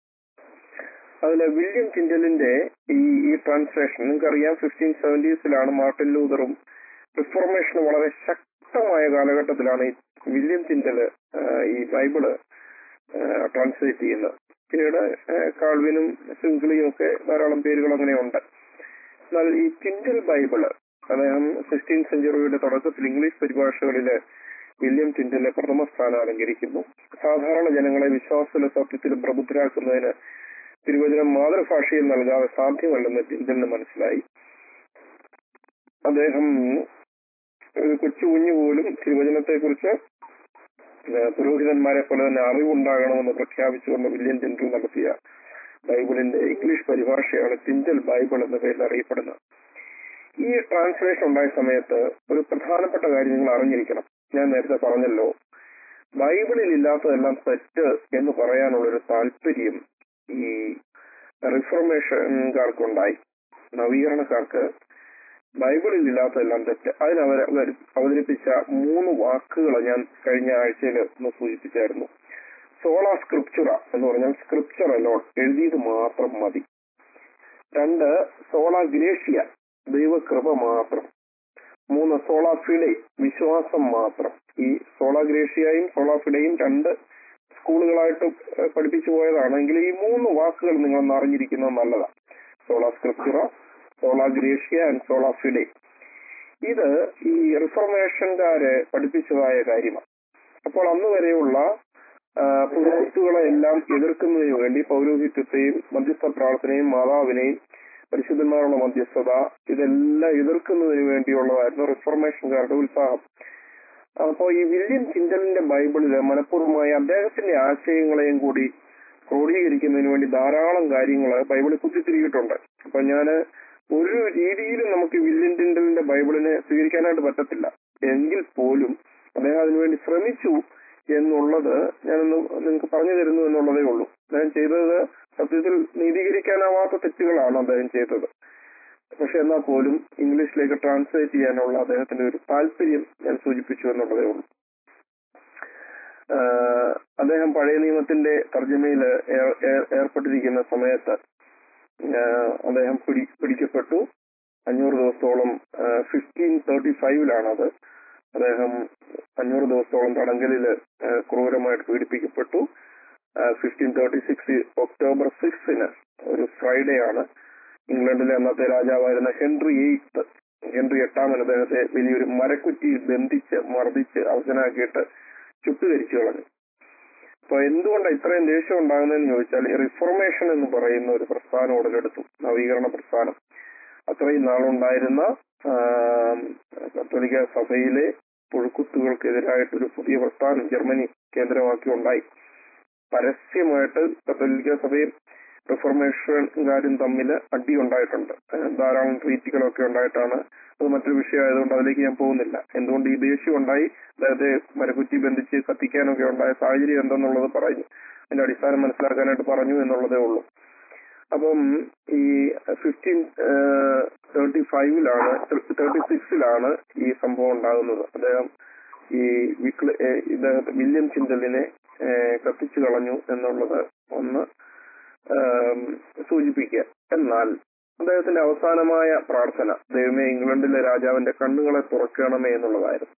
അതിലെ വില്യം ചിന്തലിന്റെ ഈ ഈ ട്രാൻസ്ലേഷൻ നിങ്ങൾക്കറിയാം ഫിഫ്റ്റീൻ സെവൻറ്റീസിലാണ് മാർട്ടിൻ ലൂതറും റിഫോർമേഷൻ വളരെ ശക്തമായ കാലഘട്ടത്തിലാണ് ഈ വില്യം ചിന്തല് ആ, ഈ ബൈബിള് ട്രാൻസ്ലേറ്റ് ചെയ്യുന്നത് പിന്നീട് ആ, കാൾവിനും സിംഗ്ലിയും ഒക്കെ ധാരാളം പേരുകൾ അങ്ങനെയുണ്ട് എന്നാൽ ഈ ചിന്തൽ ബൈബിള് അദ്ദേഹം സിക്സ്റ്റീൻ സെഞ്ചുറിയുടെ തുടക്കത്തിൽ ഇംഗ്ലീഷ് പരിഭാഷകളില് വില്യം ടിൻഡലിനെ പ്രഥമ സ്ഥാനം അലങ്കരിക്കുന്നു സാധാരണ ജനങ്ങളെ വിശ്വാസത്തിലും സത്യത്തിലും പ്രബുദ്ധരാക്കുന്നതിന് തിരുവചനം മാതൃഭാഷയിൽ നൽകാതെ സാധ്യമല്ലെന്ന് ടിൻഡലിന് മനസ്സിലായി അദ്ദേഹം ഒരു കൊച്ചു കുഞ്ഞു പോലും തിരുവചനത്തെ കുറിച്ച് പുരോഹിതന്മാരെ പോലെ തന്നെ അറിവുണ്ടാകണമെന്ന് പ്രഖ്യാപിച്ചുകൊണ്ട് വില്യം ടിൻഡൽ നടത്തിയ ബൈബിളിന്റെ ഇംഗ്ലീഷ് പരിഭാഷയാണ് ടിൻഡൽ ബൈബിൾ എന്ന പേരിൽ അറിയപ്പെടുന്നത് ഈ ട്രാൻസ്ലേഷൻ ഉണ്ടായ സമയത്ത് ഒരു പ്രധാനപ്പെട്ട കാര്യം നിങ്ങൾ അറിഞ്ഞിരിക്കണം ഞാൻ നേരത്തെ പറഞ്ഞല്ലോ ബൈബിളിൽ ഇല്ലാത്തതെല്ലാം തെറ്റ് എന്ന് പറയാനുള്ള ഒരു താല്പര്യം ഈ റിഫർമേഷൻകാർക്കുണ്ടായി നവീകരണക്കാർക്ക് ബൈബിളിൽ ഇല്ലാത്തതെല്ലാം തെറ്റ് അതിനവർ അവതരിപ്പിച്ച മൂന്ന് വാക്കുകൾ ഞാൻ കഴിഞ്ഞ ആഴ്ചയിൽ ഒന്ന് സൂചിപ്പിച്ചായിരുന്നു സോള സ്ക്രിപ്ചറ എന്ന് പറഞ്ഞാൽ സ്ക്രിപ്ചർ അലോൺ എഴുതിയത് മാത്രം മതി രണ്ട് സോള ഗ്രേഷ്യ ദൈവകൃപ മാത്രം മൂന്ന് സോള ഫിഡെ വിശ്വാസം മാത്രം ഈ സോള ഗ്രേഷ്യയും സോള ഫിഡയും രണ്ട് സ്കൂളുകളായിട്ട് ഏഹ് പഠിപ്പിച്ചു പോയതാണെങ്കിൽ ഈ മൂന്ന് വാക്കുകൾ നിങ്ങൾ അറിഞ്ഞിരിക്കുന്നത് നല്ലതാണ് sola scriptura sola gratia and sola fide ഇത് ഈ റിഫർമേഷൻകാര് പഠിപ്പിച്ചതായ കാര്യമാണ് അപ്പോൾ അന്ന് വരെയുള്ള ആ, പുരോഹിത്തുകളെ എല്ലാം എതിർക്കുന്നതിന് വേണ്ടി പൗരോഹിത്യത്തെയും മധ്യസ്ഥ പ്രാർത്ഥനയും മാതാവിനെയും പരിശുദ്ധന്മാരുള്ള മധ്യസ്ഥത ഇതെല്ലാം എതിർക്കുന്നതിന് വേണ്ടിയുള്ളതായിരുന്നു റിഫർമേഷൻകാരുടെ ഉത്സാഹം അപ്പോൾ ഈ വില്യം ചിന്തലിന്റെ ബൈബിളില് മനഃപൂർവ്വമായി അദ്ദേഹത്തിന്റെ ആശയങ്ങളെയും കൂടി ക്രോഡീകരിക്കുന്നതിന് വേണ്ടി ധാരാളം കാര്യങ്ങൾ ബൈബിളിൽ കുത്തിത്തിരിയിട്ടുണ്ട് അപ്പൊ ഞാന് ഒരു രീതിയിലും നമുക്ക് വില്യം ചിന്തലിന്റെ ബൈബിളിനെ സ്വീകരിക്കാനായിട്ട് പറ്റത്തില്ല എങ്കിൽ പോലും അദ്ദേഹം അതിനുവേണ്ടി ശ്രമിച്ചു എന്നുള്ളത് ഞാനൊന്ന് നിങ്ങൾക്ക് പറഞ്ഞു തരുന്നു എന്നുള്ളതേ ഉള്ളൂ അദ്ദേഹം ചെയ്തത് സത്യത്തിൽ നീതീകരിക്കാനാവാത്ത തെറ്റുകളാണ് അദ്ദേഹം ചെയ്തത് പക്ഷെ എന്നാൽ പോലും ഇംഗ്ലീഷിലേക്ക് ട്രാൻസ്ലേറ്റ് ചെയ്യാനുള്ള അദ്ദേഹത്തിന്റെ ഒരു താല്പര്യം ഞാൻ സൂചിപ്പിച്ചു എന്നുള്ളതേ ഉള്ളൂ ആഹ് അദ്ദേഹം പഴയ നിയമത്തിന്റെ തർജ്ജമയിൽ ഏർപ്പെട്ടിരിക്കുന്ന സമയത്ത് ആഹ് അദ്ദേഹം പിടി പിടിക്കപ്പെട്ടു അഞ്ഞൂറ് ദിവസത്തോളം ഫിഫ്റ്റീൻ തേർട്ടി ഫൈവിലാണത് അദ്ദേഹം അഞ്ഞൂറ് ദിവസത്തോളം തടങ്കലില് ആഹ് ക്രൂരമായിട്ട് പീഡിപ്പിക്കപ്പെട്ടു ഫിഫ്റ്റീൻ തേർട്ടി സിക്സ് ഒക്ടോബർ സിക്സിന് ഒരു ഫ്രൈഡേ ആണ് ഇംഗ്ലണ്ടിലെ അന്നത്തെ രാജാവായിരുന്ന ഹെൻറി എയ്ത്ത് ഹെൻറി എട്ടാമൻ അദ്ദേഹത്തെ വലിയൊരു മരക്കുറ്റിയിൽ ബന്ധിച്ച് മർദ്ദിച്ച് അവസനാക്കിയിട്ട് ചുട്ടുകരിച്ചു കളഞ്ഞു അപ്പൊ എന്തുകൊണ്ടാണ് ഇത്രയും ദേഷ്യം ഉണ്ടാകുന്നതെന്ന് ചോദിച്ചാൽ ഈ റിഫോർമേഷൻ എന്ന് പറയുന്ന ഒരു പ്രസ്ഥാനം ഉടലെടുത്തു നവീകരണ പ്രസ്ഥാനം അത്രയും നാളുണ്ടായിരുന്ന ആം, കത്തോലിക്ക സഭയിലെ പുഴുക്കുത്തുകൾക്കെതിരായിട്ടൊരു പുതിയ പ്രസ്ഥാനം ജർമ്മനി കേന്ദ്രമാക്കി ഉണ്ടായി പരസ്യമായിട്ട് കത്തോലിക്ക സഭയും റിഫർമേഷൻകാരും തമ്മിൽ അടി ഉണ്ടായിട്ടുണ്ട് ഏഹ് ധാരാളം ട്രീറ്റുകളൊക്കെ ഉണ്ടായിട്ടാണ് അത് മറ്റൊരു വിഷയമായതുകൊണ്ട് അതിലേക്ക് ഞാൻ പോകുന്നില്ല എന്തുകൊണ്ട് ഈ ദേഷ്യം ഉണ്ടായി അദ്ദേഹത്തെ മരക്കുറ്റി ബന്ധിച്ച് കത്തിക്കാനൊക്കെ ഉണ്ടായ സാഹചര്യം എന്തെന്നുള്ളത് പറഞ്ഞു അതിന്റെ അടിസ്ഥാനം മനസ്സിലാക്കാനായിട്ട് പറഞ്ഞു എന്നുള്ളതേ ഉള്ളൂ അപ്പം ഈ ഫിഫ്റ്റീൻ തേർട്ടി ഫൈവിലാണ് തേർട്ടി സിക്സിലാണ് ഈ സംഭവം ഉണ്ടാകുന്നത് അദ്ദേഹം ഈ വിക്ല ഏഹ് ഇദ്ദേഹത്തെ വില്യം ചിന്തലിനെ ഏഹ് കത്തിച്ചു കളഞ്ഞു എന്നുള്ളത് ഒന്ന് ആം, സൂചിപ്പിക്കുക എന്നാൽ അദ്ദേഹത്തിന്റെ അവസാനമായ പ്രാർത്ഥന ദൈവമേ ഇംഗ്ലണ്ടിലെ രാജാവിന്റെ കണ്ണുകളെ തുറക്കണമേ എന്നുള്ളതായിരുന്നു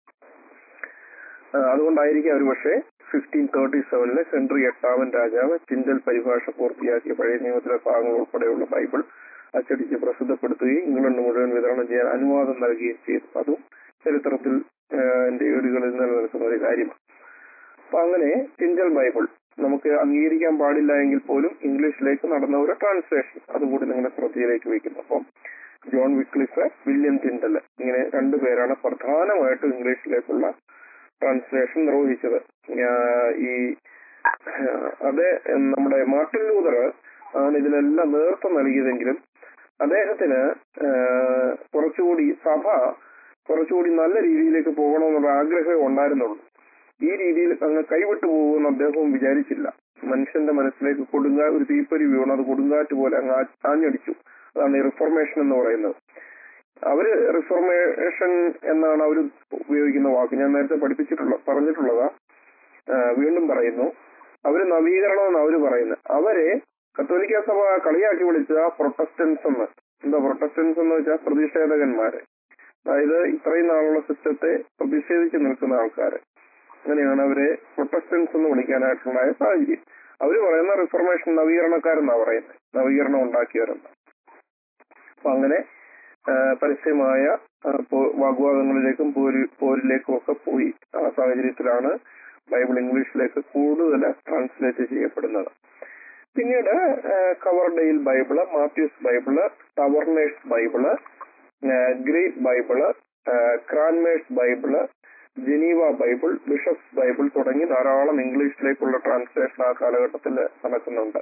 ആ, അതുകൊണ്ടായിരിക്കും ഒരു പക്ഷേ ഫിഫ്റ്റീൻ തേർട്ടി സെവനിലെ ഹെൻറി എട്ടാമൻ രാജാവ് ചിന്തൽ പരിഭാഷ പൂർത്തിയാക്കിയ പഴയ നിയമത്തിലെ ഭാഗങ്ങൾ ഉൾപ്പെടെയുള്ള ബൈബിൾ അച്ചടിച്ച് പ്രസിദ്ധപ്പെടുത്തുകയും ഇംഗ്ലണ്ട് മുഴുവൻ വിതരണം ചെയ്യാൻ അനുവാദം നൽകുകയും ചെയ്തു അതും ചരിത്രത്തിൽ ആ, എന്റെ ഏടുകളിൽ നിലനിൽക്കുന്ന ഒരു കാര്യമാണ് അപ്പൊ അങ്ങനെ ചിന്തൽ ബൈബിൾ നമുക്ക് അംഗീകരിക്കാൻ പാടില്ല എങ്കിൽ പോലും ഇംഗ്ലീഷിലേക്ക് നടന്ന ഒരു ട്രാൻസ്ലേഷൻ അതുകൂടി നിങ്ങളുടെ ശ്രദ്ധയിലേക്ക് വയ്ക്കുന്നു അപ്പം ജോൺ വിക്ലിഫ് വില്യം ടിൻഡൽ ഇങ്ങനെ രണ്ടുപേരാണ് പ്രധാനമായിട്ടും ഇംഗ്ലീഷിലേക്കുള്ള ട്രാൻസ്ലേഷൻ നിർവഹിച്ചത് ഞാ- ഈ അതെ നമ്മുടെ മാർട്ടിൻ ലൂതർ ആണ് ഇതിനെല്ലാം നേതൃത്വം നൽകിയതെങ്കിലും അദ്ദേഹത്തിന് ആഹ്, കുറച്ചുകൂടി സഭ കുറച്ചുകൂടി നല്ല രീതിയിലേക്ക് പോകണമെന്നുള്ള ആഗ്രഹമേ ഉണ്ടായിരുന്നുള്ളൂ ഈ രീതിയിൽ അങ്ങ് കൈവിട്ടു പോകുമെന്ന് അദ്ദേഹവും വിചാരിച്ചില്ല മനുഷ്യന്റെ മനസ്സിലേക്ക് കൊടുങ്കാ ഒരു തീപ്പൊരി വീണു അത് കൊടുങ്കാറ്റ് പോലെ അങ്ങ് ആ- ആഞ്ഞടിച്ചു അതാണ് ഈ റിഫർമേഷൻ എന്ന് പറയുന്നത് അവര് റിഫർമേഷൻ എന്നാണ് അവർ ഉപയോഗിക്കുന്ന വാക്ക് ഞാൻ നേരത്തെ പഠിപ്പിച്ചിട്ടുള്ള പറഞ്ഞിട്ടുള്ളതാ ആ, വീണ്ടും പറയുന്നു അവര് നവീകരണം എന്ന് അവര് പറയുന്നത് അവരെ കത്തോലിക്ക സഭ കളിയാക്കി വിളിച്ച പ്രൊട്ടസ്റ്റൻസ് എന്ന് എന്താ പ്രൊട്ടസ്റ്റൻസ് എന്ന് വെച്ചാൽ പ്രതിഷേധകന്മാര് അതായത് ഇത്രയും നാളുള്ള സിസ്റ്റത്തെ പ്രതിഷേധിച്ച് നിൽക്കുന്ന ആൾക്കാര് അങ്ങനെയാണ് അവരെ പ്രൊട്ടസ്റ്റൻസ് എന്ന് വിളിക്കാനായിട്ടുണ്ടായ സാഹചര്യം അവര് പറയുന്ന റിഫർമേഷൻ നവീകരണക്കാരെന്നാ പറയുന്നത് നവീകരണം ഉണ്ടാക്കിയവരെന്ന് അപ്പൊ അങ്ങനെ ആ, പരസ്യമായ ആ, പോ- വാഗ്വാദങ്ങളിലേക്കും പോര് പോരിലേക്കും ഒക്കെ പോയി ആ സാഹചര്യത്തിലാണ് ബൈബിൾ ഇംഗ്ലീഷിലേക്ക് കൂടുതൽ ട്രാൻസ്ലേറ്റ് ചെയ്യപ്പെടുന്നത് പിന്നീട് Coverdale Bible Matthew's Bible Taverner's Bible great Bible Cranmer's Bible Geneva Bible bishops Bible തുടങ്ങി ധാരാളം ഇംഗ്ലീഷിലേക്കുള്ള ട്രാൻസ്ലേഷൻ ആ കാലഘട്ടത്തിൽ നടക്കുന്നുണ്ട്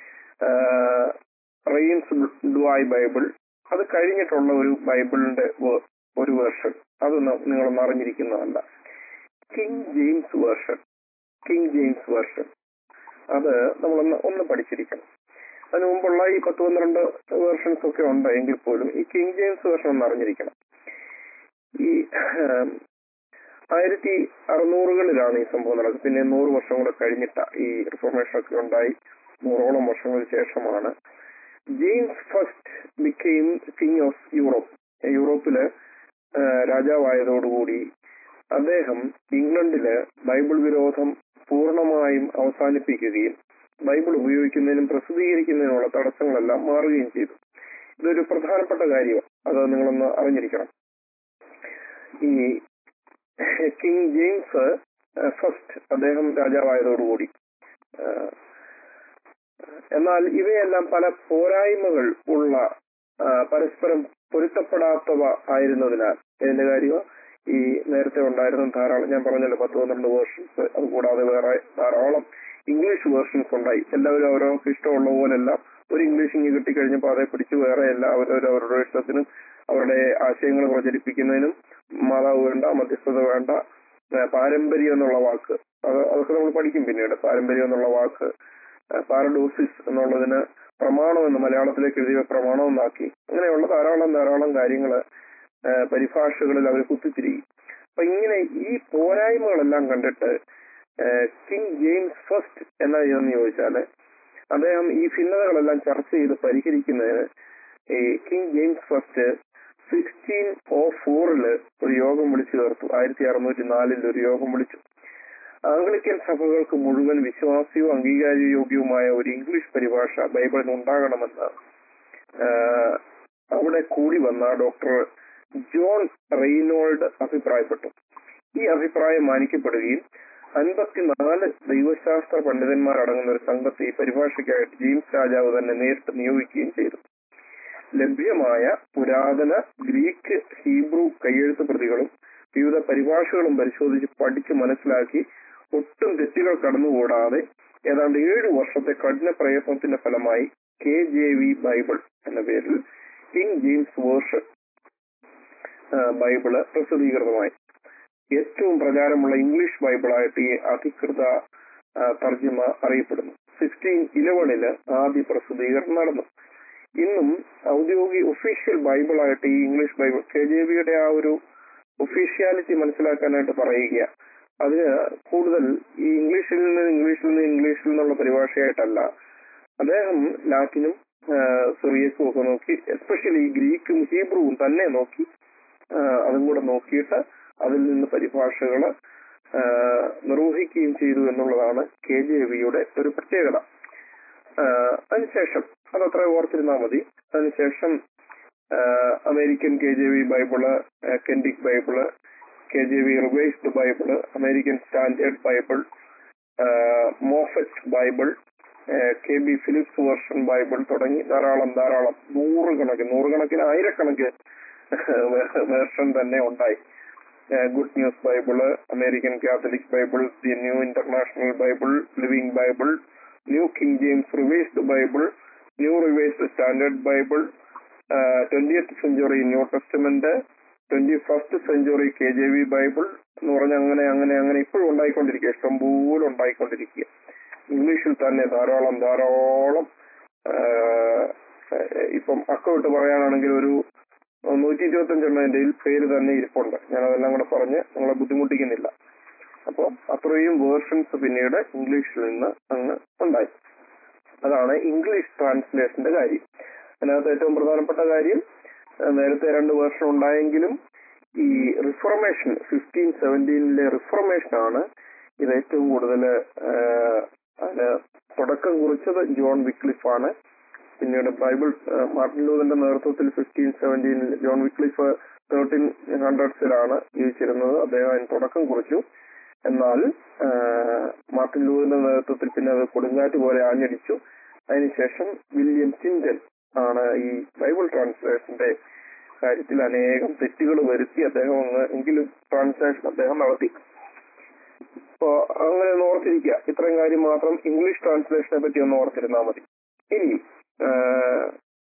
റെയിൻസ് ഡുവായ് ബൈബിൾ അത് കഴിഞ്ഞിട്ടുള്ള ഒരു ബൈബിളിന്റെ വേ- ഒരു വേർഷൻ അത് ന- നിങ്ങളൊന്ന് അറിഞ്ഞിരിക്കുന്നതല്ല king James version king James version അത് നമ്മളൊന്ന് ഒന്ന് പഠിച്ചിരിക്കണം അതിനു മുമ്പുള്ള ഈ പത്ത് പന്ത്രണ്ട് വേർഷൻസ് ഒക്കെ ഉണ്ട് എങ്കിൽ പോലും ഈ കിങ് ജെയിംസ് വേർഷൻ ഒന്ന് അറിഞ്ഞിരിക്കണം ഈ ആം, ആയിരത്തി അറുന്നൂറുകളിലാണ് ഈ സംഭവം നടക്കുന്നത് പിന്നെ നൂറ് വർഷം കൂടെ കഴിഞ്ഞിട്ട ഈ റിഫോർമേഷൻ ഒക്കെ ഉണ്ടായി നൂറോളം വർഷങ്ങൾക്ക് ശേഷമാണ് James first became king of Europe യൂറോപ്പില് ആ, രാജാവായതോടുകൂടി അദ്ദേഹം ഇംഗ്ലണ്ടില് ബൈബിൾ വിരോധം പൂർണ്ണമായും അവസാനിപ്പിക്കുകയും ബൈബിൾ ഉപയോഗിക്കുന്നതിനും പ്രസിദ്ധീകരിക്കുന്നതിനുള്ള തടസ്സങ്ങളെല്ലാം മാറുകയും ചെയ്തു ഇതൊരു പ്രധാനപ്പെട്ട കാര്യമാണ് അത് നിങ്ങളൊന്ന് അറിഞ്ഞിരിക്കണം ഈ കിങ് ജെയിംസ് ഫസ്റ്റ് അദ്ദേഹം രാജാവായതോടുകൂടി ആ, എന്നാൽ ഇവയെല്ലാം പല പോരായ്മകൾ ഉള്ള ആ, പരസ്പരം പൊരുത്തപ്പെടാത്തവ ആയിരുന്നതിനാൽ ഇതിന്റെ കാര്യം ഈ നേരത്തെ ഉണ്ടായിരുന്ന ധാരാളം ഞാൻ പറഞ്ഞല്ലോ പത്ത് പന്ത്രണ്ട് വേർഷൻസ് അതുകൂടാതെ വേറെ ധാരാളം ഇംഗ്ലീഷ് വേർഷൻസ് ഉണ്ടായി എല്ലാവരും അവരവർക്ക് ഇഷ്ടമുള്ള പോലെല്ലാം ഒരു ഇംഗ്ലീഷ് ഇങ്ങ് കിട്ടിക്കഴിഞ്ഞപ്പോൾ അതേ പിടിച്ച് വേറെ എല്ലാം അവരവർ അവരുടെ ഇഷ്ടത്തിനും അവരുടെ ആശയങ്ങൾ പ്രചരിപ്പിക്കുന്നതിനും മാതാവ് വേണ്ട മധ്യസ്ഥത വേണ്ട ആ, പാരമ്പര്യം എന്നുള്ള വാക്ക് അത് അതൊക്കെ നമ്മൾ പഠിക്കും പിന്നീട് പാരമ്പര്യം എന്നുള്ള വാക്ക് പാരഡോസിസ് എന്നുള്ളതിന് പ്രമാണം എന്ന് മലയാളത്തിലേക്ക് എഴുതിയ പ്രമാണം എന്നാക്കി അങ്ങനെയുള്ള ധാരാളം ധാരാളം കാര്യങ്ങൾ പരിഭാഷകളിൽ അവർ കുത്തിത്തിരിക്കും അപ്പൊ ഇങ്ങനെ ഈ പോരായ്മകളെല്ലാം കണ്ടിട്ട് കിങ് ജെയിംസ് ഫസ്റ്റ് എന്നാ ചെയ്തെന്ന് ചോദിച്ചാല് അദ്ദേഹം ഈ ഭിന്നതകളെല്ലാം ചർച്ച ചെയ്ത് പരിഹരിക്കുന്നതിന് ഈ king James first sixteen oh ഫോറില് ഒരു യോഗം വിളിച്ചു ചേർത്തു ആയിരത്തി അറുന്നൂറ്റി നാലിൽ ഒരു യോഗം വിളിച്ചു ആംഗ്ലിക്കൻ സഭകൾക്ക് മുഴുവൻ വിശ്വാസ്യവും അംഗീകാരയോഗ്യവുമായ ഒരു ഇംഗ്ലീഷ് പരിഭാഷ ബൈബിളിന് ഉണ്ടാകണമെന്ന് ആഹ് അവിടെ കൂടി വന്ന ഡോക്ടർ ജോൺ റെയ്നോൾഡ് അഭിപ്രായപ്പെട്ടു ഈ അഭിപ്രായം മാനിക്കപ്പെടുകയും അൻപത്തിനാല് ദൈവശാസ്ത്ര പണ്ഡിതന്മാരടങ്ങുന്ന ഒരു സംഘത്തെ ഈ പരിഭാഷയ്ക്കായിട്ട് ജെയിംസ് രാജാവ് തന്നെ നേരിട്ട് നിയോഗിക്കുകയും ചെയ്തു ലഭ്യമായ പുരാതന ഗ്രീക്ക് ഹീബ്രു കയ്യെഴുത്ത് പ്രതികളും വിവിധ പരിഭാഷകളും പരിശോധിച്ച് പഠിച്ച് മനസ്സിലാക്കി ഒട്ടും തെറ്റുകൾ കടന്നുകൂടാതെ ഏതാണ്ട് ഏഴു വർഷത്തെ കഠിന പ്രയത്നത്തിന്റെ ഫലമായി കെ ജെ വി ബൈബിൾ എന്ന പേരിൽ കിങ് ജെയിംസ് വേർഷൻ ബൈബിള് പ്രസിദ്ധീകൃതമായി ഏറ്റവും പ്രചാരമുള്ള ഇംഗ്ലീഷ് ബൈബിളായിട്ട് ഈ അധികൃത ആ, തർജ്ജിമ അറിയപ്പെടുന്നു സിക്സ്റ്റീൻ ഇലവനില് ആദ്യ പ്രസിദ്ധീകരണം നടന്നു ഇന്നും ഔദ്യോഗിക ഒഫീഷ്യൽ ബൈബിളായിട്ട് ഈ ഇംഗ്ലീഷ് ബൈബിൾ കെ ജെ ബിയുടെ ആ ഒരു ഒഫീഷ്യാലിറ്റി മനസ്സിലാക്കാനായിട്ട് പറയുക അതിന് കൂടുതൽ ഈ ഇംഗ്ലീഷിൽ നിന്ന് ഇംഗ്ലീഷിൽ നിന്ന് ഇംഗ്ലീഷിൽ നിന്നുള്ള പരിഭാഷയായിട്ടല്ല അദ്ദേഹം ലാറ്റിനും സിറിയക്കും ഒക്കെ നോക്കി എസ്പെഷ്യലി ഗ്രീക്കും ഹീബ്രുവും തന്നെ നോക്കി ആ, അതും കൂടെ നോക്കിയിട്ട് അതിൽ നിന്ന് പരിഭാഷകള് ആ, നിർവഹിക്കുകയും ചെയ്തു എന്നുള്ളതാണ് കെ ജെ വിയുടെ ഒരു പ്രത്യേകത ആ, അതിനുശേഷം അതത്ര ഓർത്തിരുന്നാൽ മതി അതിനുശേഷം ആ, American K J V Bible ആ, Kenrick Bible K J V revised Bible American standard Bible ആ, മോഫറ്റ് ബൈബിൾ ആ, K B Phillips version Bible തുടങ്ങി ധാരാളം ധാരാളം നൂറുകണക്കിന് നൂറുകണക്കിന് ആയിരക്കണക്കിന് വേർഷൻ തന്നെ ഉണ്ടായി good news Bible American Catholic Bible the new international Bible living Bible new King James revised Bible new revised standard Bible twentieth century New Testament twenty first century K J V Bible എന്ന് പറഞ്ഞ അങ്ങനെ അങ്ങനെ അങ്ങനെ ഇപ്പോഴും ഉണ്ടായിക്കൊണ്ടിരിക്കുക ഇഷ്ടംപോലെ ഉണ്ടായിക്കൊണ്ടിരിക്കുക ഇംഗ്ലീഷിൽ തന്നെ ധാരാളം ധാരാളം ആ, ഇപ്പം അക്കമിട്ട് പറയാനാണെങ്കിൽ ഒരു നൂറ്റി ഇരുപത്തഞ്ചെണ്ണം എന്റെ പേര് തന്നെ ഇരിപ്പുണ്ട് ഞാൻ അതെല്ലാം കൂടെ പറഞ്ഞ് നിങ്ങളെ ബുദ്ധിമുട്ടിക്കുന്നില്ല അപ്പോൾ അത്രയും വേർഷൻസ് പിന്നീട് ഇംഗ്ലീഷിൽ നിന്ന് അങ്ങ് ഉണ്ടായി അതാണ് ഇംഗ്ലീഷ് ട്രാൻസ്ലേഷന്റെ കാര്യം അതിനകത്ത് ഏറ്റവും പ്രധാനപ്പെട്ട കാര്യം ആ, നേരത്തെ രണ്ട് വേർഷൻ ഉണ്ടായെങ്കിലും ഈ റിഫർമേഷൻ ഫിഫ്റ്റീൻ സെവൻറ്റീനിലെ റിഫർമേഷൻ ആണ് ഇത് ഏറ്റവും കൂടുതൽ അതിന് തുടക്കം കുറിച്ചത് ജോൺ വിക്ലിഫ് ആണ് പിന്നീട് ബൈബിൾ ആ, മാർട്ടിൻ ലൂതന്റെ നേതൃത്വത്തിൽ ഫിഫ്റ്റീൻ സെവൻറ്റീനിൽ ജോൺ വിക്ലിഫ് തേർട്ടീൻ ഹൺഡ്രഡ്സിലാണ് ജീവിച്ചിരുന്നത് അദ്ദേഹം അതിന് തുടക്കം കുറിച്ചു എന്നാൽ ആ, മാർട്ടിൻ ലൂതന്റെ നേതൃത്വത്തിൽ പിന്നെ അത് കൊടുങ്കാറ്റ് പോലെ ആഞ്ഞടിച്ചു അതിനുശേഷം വില്യം ടിൻഡൻ ആണ് ഈ ബൈബിൾ ട്രാൻസ്ലേഷന്റെ കാര്യത്തിൽ അനേകം തെറ്റുകൾ വരുത്തി അദ്ദേഹം അങ്ങ് എങ്കിലും ട്രാൻസ്ലേഷൻ അദ്ദേഹം നടത്തി അപ്പോ അങ്ങനെ ഒന്ന് ഓർത്തിരിക്കുക ഇത്രയും കാര്യം മാത്രം ഇംഗ്ലീഷ് ട്രാൻസ്ലേഷനെ പറ്റി ഒന്ന് ഓർത്തിരുന്നാൽ മതി ഇനി ആഹ്,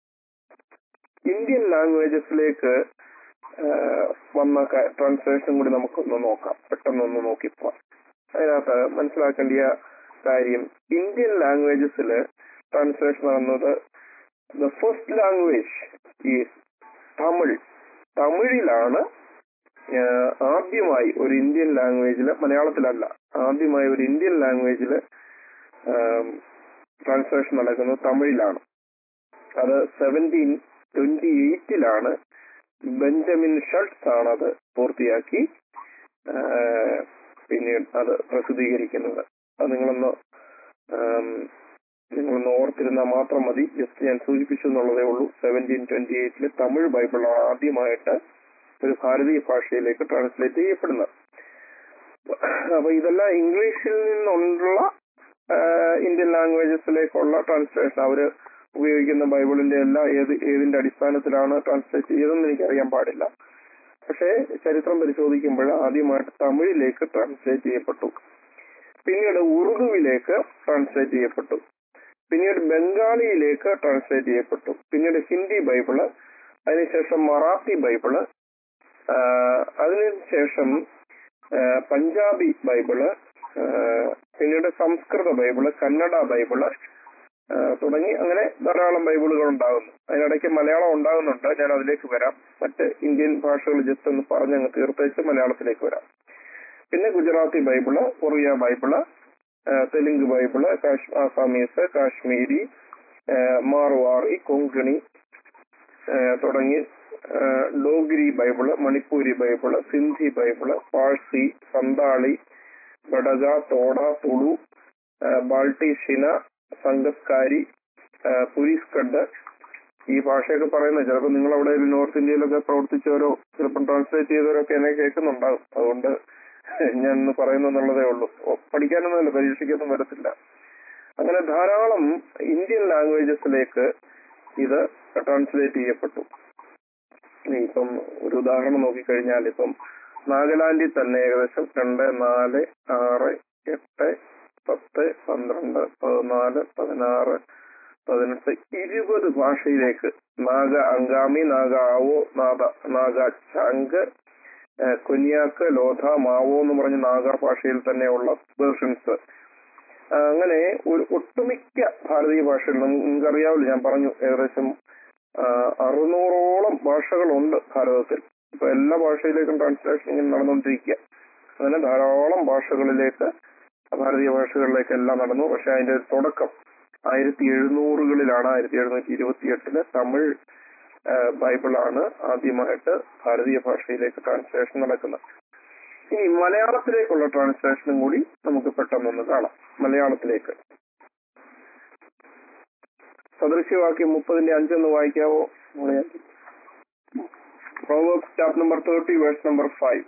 ഇന്ത്യൻ ലാംഗ്വേജസിലേക്ക് ആഹ്, വന്ന ട്രാൻസ്ലേഷൻ കൂടി നമുക്കൊന്ന് നോക്കാം പെട്ടെന്നൊന്ന് നോക്കിപ്പോ അതിനകത്ത് മനസ്സിലാക്കേണ്ട കാര്യം ഇന്ത്യൻ ലാംഗ്വേജസിൽ ട്രാൻസ്ലേഷൻ നടന്നത് the first language is Tamil തമിഴിലാണ് ആഹ്, ആദ്യമായി ഒരു ഇന്ത്യൻ ലാംഗ്വേജിൽ മലയാളത്തിലല്ല ആദ്യമായി ഒരു ഇന്ത്യൻ ലാംഗ്വേജിൽ ട്രാൻസ്ലേഷൻ നടക്കുന്നത് തമിഴിലാണ് അത് സെവൻറ്റീൻ ട്വന്റി എയ്റ്റിലാണ് ബെഞ്ചമിൻ ഷൾട്സ് ആണ് അത് പൂർത്തിയാക്കി ആഹ്, പിന്നീട് അത് പ്രസിദ്ധീകരിക്കുന്നത് അത് നിങ്ങളൊന്ന് ആം, നിങ്ങളൊന്ന് ഓർത്തിരുന്നാൽ മാത്രം മതി ജസ്റ്റ് ഞാൻ സൂചിപ്പിച്ചു എന്നുള്ളതേ ഉള്ളൂ സെവൻറ്റീൻ ട്വന്റി എയ്റ്റില് തമിഴ് ബൈബിളാണ് ആദ്യമായിട്ട് ഒരു ഭാരതീയ ഭാഷയിലേക്ക് ട്രാൻസ്ലേറ്റ് ചെയ്യപ്പെടുന്നത് അപ്പൊ ഇതെല്ലാം ഇംഗ്ലീഷിൽ നിന്നുള്ള ആഹ്, ഇന്ത്യൻ ലാംഗ്വേജസിലേക്കുള്ള ട്രാൻസ്ലേഷൻ അവര് ഉപയോഗിക്കുന്ന ബൈബിളിന്റെ എല്ലാ ഏത് ഏതിന്റെ അടിസ്ഥാനത്തിലാണ് ട്രാൻസ്ലേറ്റ് ചെയ്തതെന്ന് എനിക്കറിയാൻ പാടില്ല പക്ഷേ ചരിത്രം പരിശോധിക്കുമ്പോൾ ആദ്യമായിട്ട് തമിഴിലേക്ക് ട്രാൻസ്ലേറ്റ് ചെയ്യപ്പെട്ടു പിന്നീട് ഉറുദുവിലേക്ക് ട്രാൻസ്ലേറ്റ് ചെയ്യപ്പെട്ടു പിന്നീട് ബംഗാളിയിലേക്ക് ട്രാൻസ്ലേറ്റ് ചെയ്യപ്പെട്ടു പിന്നീട് ഹിന്ദി ബൈബിള് അതിനുശേഷം മറാത്തി ബൈബിള് ആഹ് അതിനുശേഷം ആഹ് പഞ്ചാബി ബൈബിള് ആഹ് പിന്നീട് സംസ്കൃത ബൈബിള് കന്നഡ ബൈബിള് ആഹ് തുടങ്ങി അങ്ങനെ ധാരാളം ബൈബിളുകൾ ഉണ്ടാകുന്നു അതിനിടയ്ക്ക് മലയാളം ഉണ്ടാകുന്നുണ്ട് ഞാൻ അതിലേക്ക് വരാം മറ്റ് ഇന്ത്യൻ ഭാഷകൾ ജസ്റ്റ് ഒന്ന് പറഞ്ഞ് അങ്ങ് തീർത്തേച്ച് മലയാളത്തിലേക്ക് വരാം പിന്നെ ഗുജറാത്തി ബൈബിള് ഒറിയ ബൈബിള് ആഹ് തെലുങ്ക് ബൈബിള് കാശ് ആസാമീസ് കാശ്മീരി ആഹ് മാർവാറി കൊങ്കണി ആഹ് തുടങ്ങി ആഹ് Dogri Bible Manipuri Bible Sindhi Bible Parsi Santali Badaga Toda Tulu ആഹ് ബാൾട്ടീഷിന സംഗസ്കാരി ആഹ് പുരീസ്കഡ് ഈ ഭാഷയൊക്കെ പറയുന്നത് ചിലപ്പോൾ നിങ്ങൾ അവിടെ ഒരു നോർത്ത് ഇന്ത്യയിലൊക്കെ പ്രവർത്തിച്ചവരോ ചിലപ്പോൾ ട്രാൻസ്ലേറ്റ് ചെയ്തവരൊക്കെ എന്നെ കേൾക്കുന്നുണ്ടാകും അതുകൊണ്ട് ഞാൻ ഒന്ന് പറയുന്നെന്നുള്ളതേ ഉള്ളൂ ഓ, പഠിക്കാനൊന്നുമല്ല പരീക്ഷയ്ക്കൊന്നും വരത്തില്ല അങ്ങനെ ധാരാളം ഇന്ത്യൻ ലാംഗ്വേജസിലേക്ക് ഇത് ട്രാൻസ്ലേറ്റ് ചെയ്യപ്പെട്ടു ഇനി ഇപ്പം ഒരു ഉദാഹരണം നോക്കിക്കഴിഞ്ഞാൽ ഇപ്പം നാഗാലാൻഡിൽ തന്നെ ഏകദേശം രണ്ട് നാല് ആറ് എട്ട് പത്ത് പന്ത്രണ്ട് പതിനാല് പതിനാറ് പതിനെട്ട് ഇരുപത് ഭാഷയിലേക്ക് നാഗ അങ്കാമി നാഗ ആവോ നാദ നാഗ ചാങ്ക് ഏഹ് കുനിയാക്ക് ലോധ മാവോ എന്ന് പറഞ്ഞ നാഗർ ഭാഷയിൽ തന്നെയുള്ള വേർഷൻസ് അങ്ങനെ ഒരു ഒട്ടുമിക്ക ഭാരതീയ ഭാഷകൾ നമുക്ക് നിങ്ങൾക്കറിയാവില്ല ഞാൻ പറഞ്ഞു ഏകദേശം ആ, അറുന്നൂറോളം ഭാഷകളുണ്ട് ഭാരതത്തിൽ ഇപ്പൊ എല്ലാ ഭാഷയിലേക്കും ട്രാൻസ്ലേഷൻ ഇങ്ങനെ നടന്നുകൊണ്ടിരിക്കുക അങ്ങനെ ധാരാളം ഭാഷകളിലേക്ക് ഭാരതീയ ഭാഷകളിലേക്ക് എല്ലാം നടന്നു പക്ഷെ അതിന്റെ തുടക്കം ആയിരത്തി എഴുന്നൂറുകളിലാണ് ആയിരത്തി എഴുന്നൂറ്റി ഇരുപത്തി എട്ടില് തമിഴ് ആ, ബൈബിളാണ് ആദ്യമായിട്ട് ഭാരതീയ ഭാഷയിലേക്ക് ട്രാൻസ്ലേഷൻ നടക്കുന്നത് ഇനി മലയാളത്തിലേക്കുള്ള ട്രാൻസ്ലേഷനും കൂടി നമുക്ക് പെട്ടെന്നൊന്ന് കാണാം മലയാളത്തിലേക്ക് സദൃശ്യവാക്യം മുപ്പതിന്റെ അഞ്ചൊന്ന് വായിക്കാവോ proverbs chapter number thirty verse number five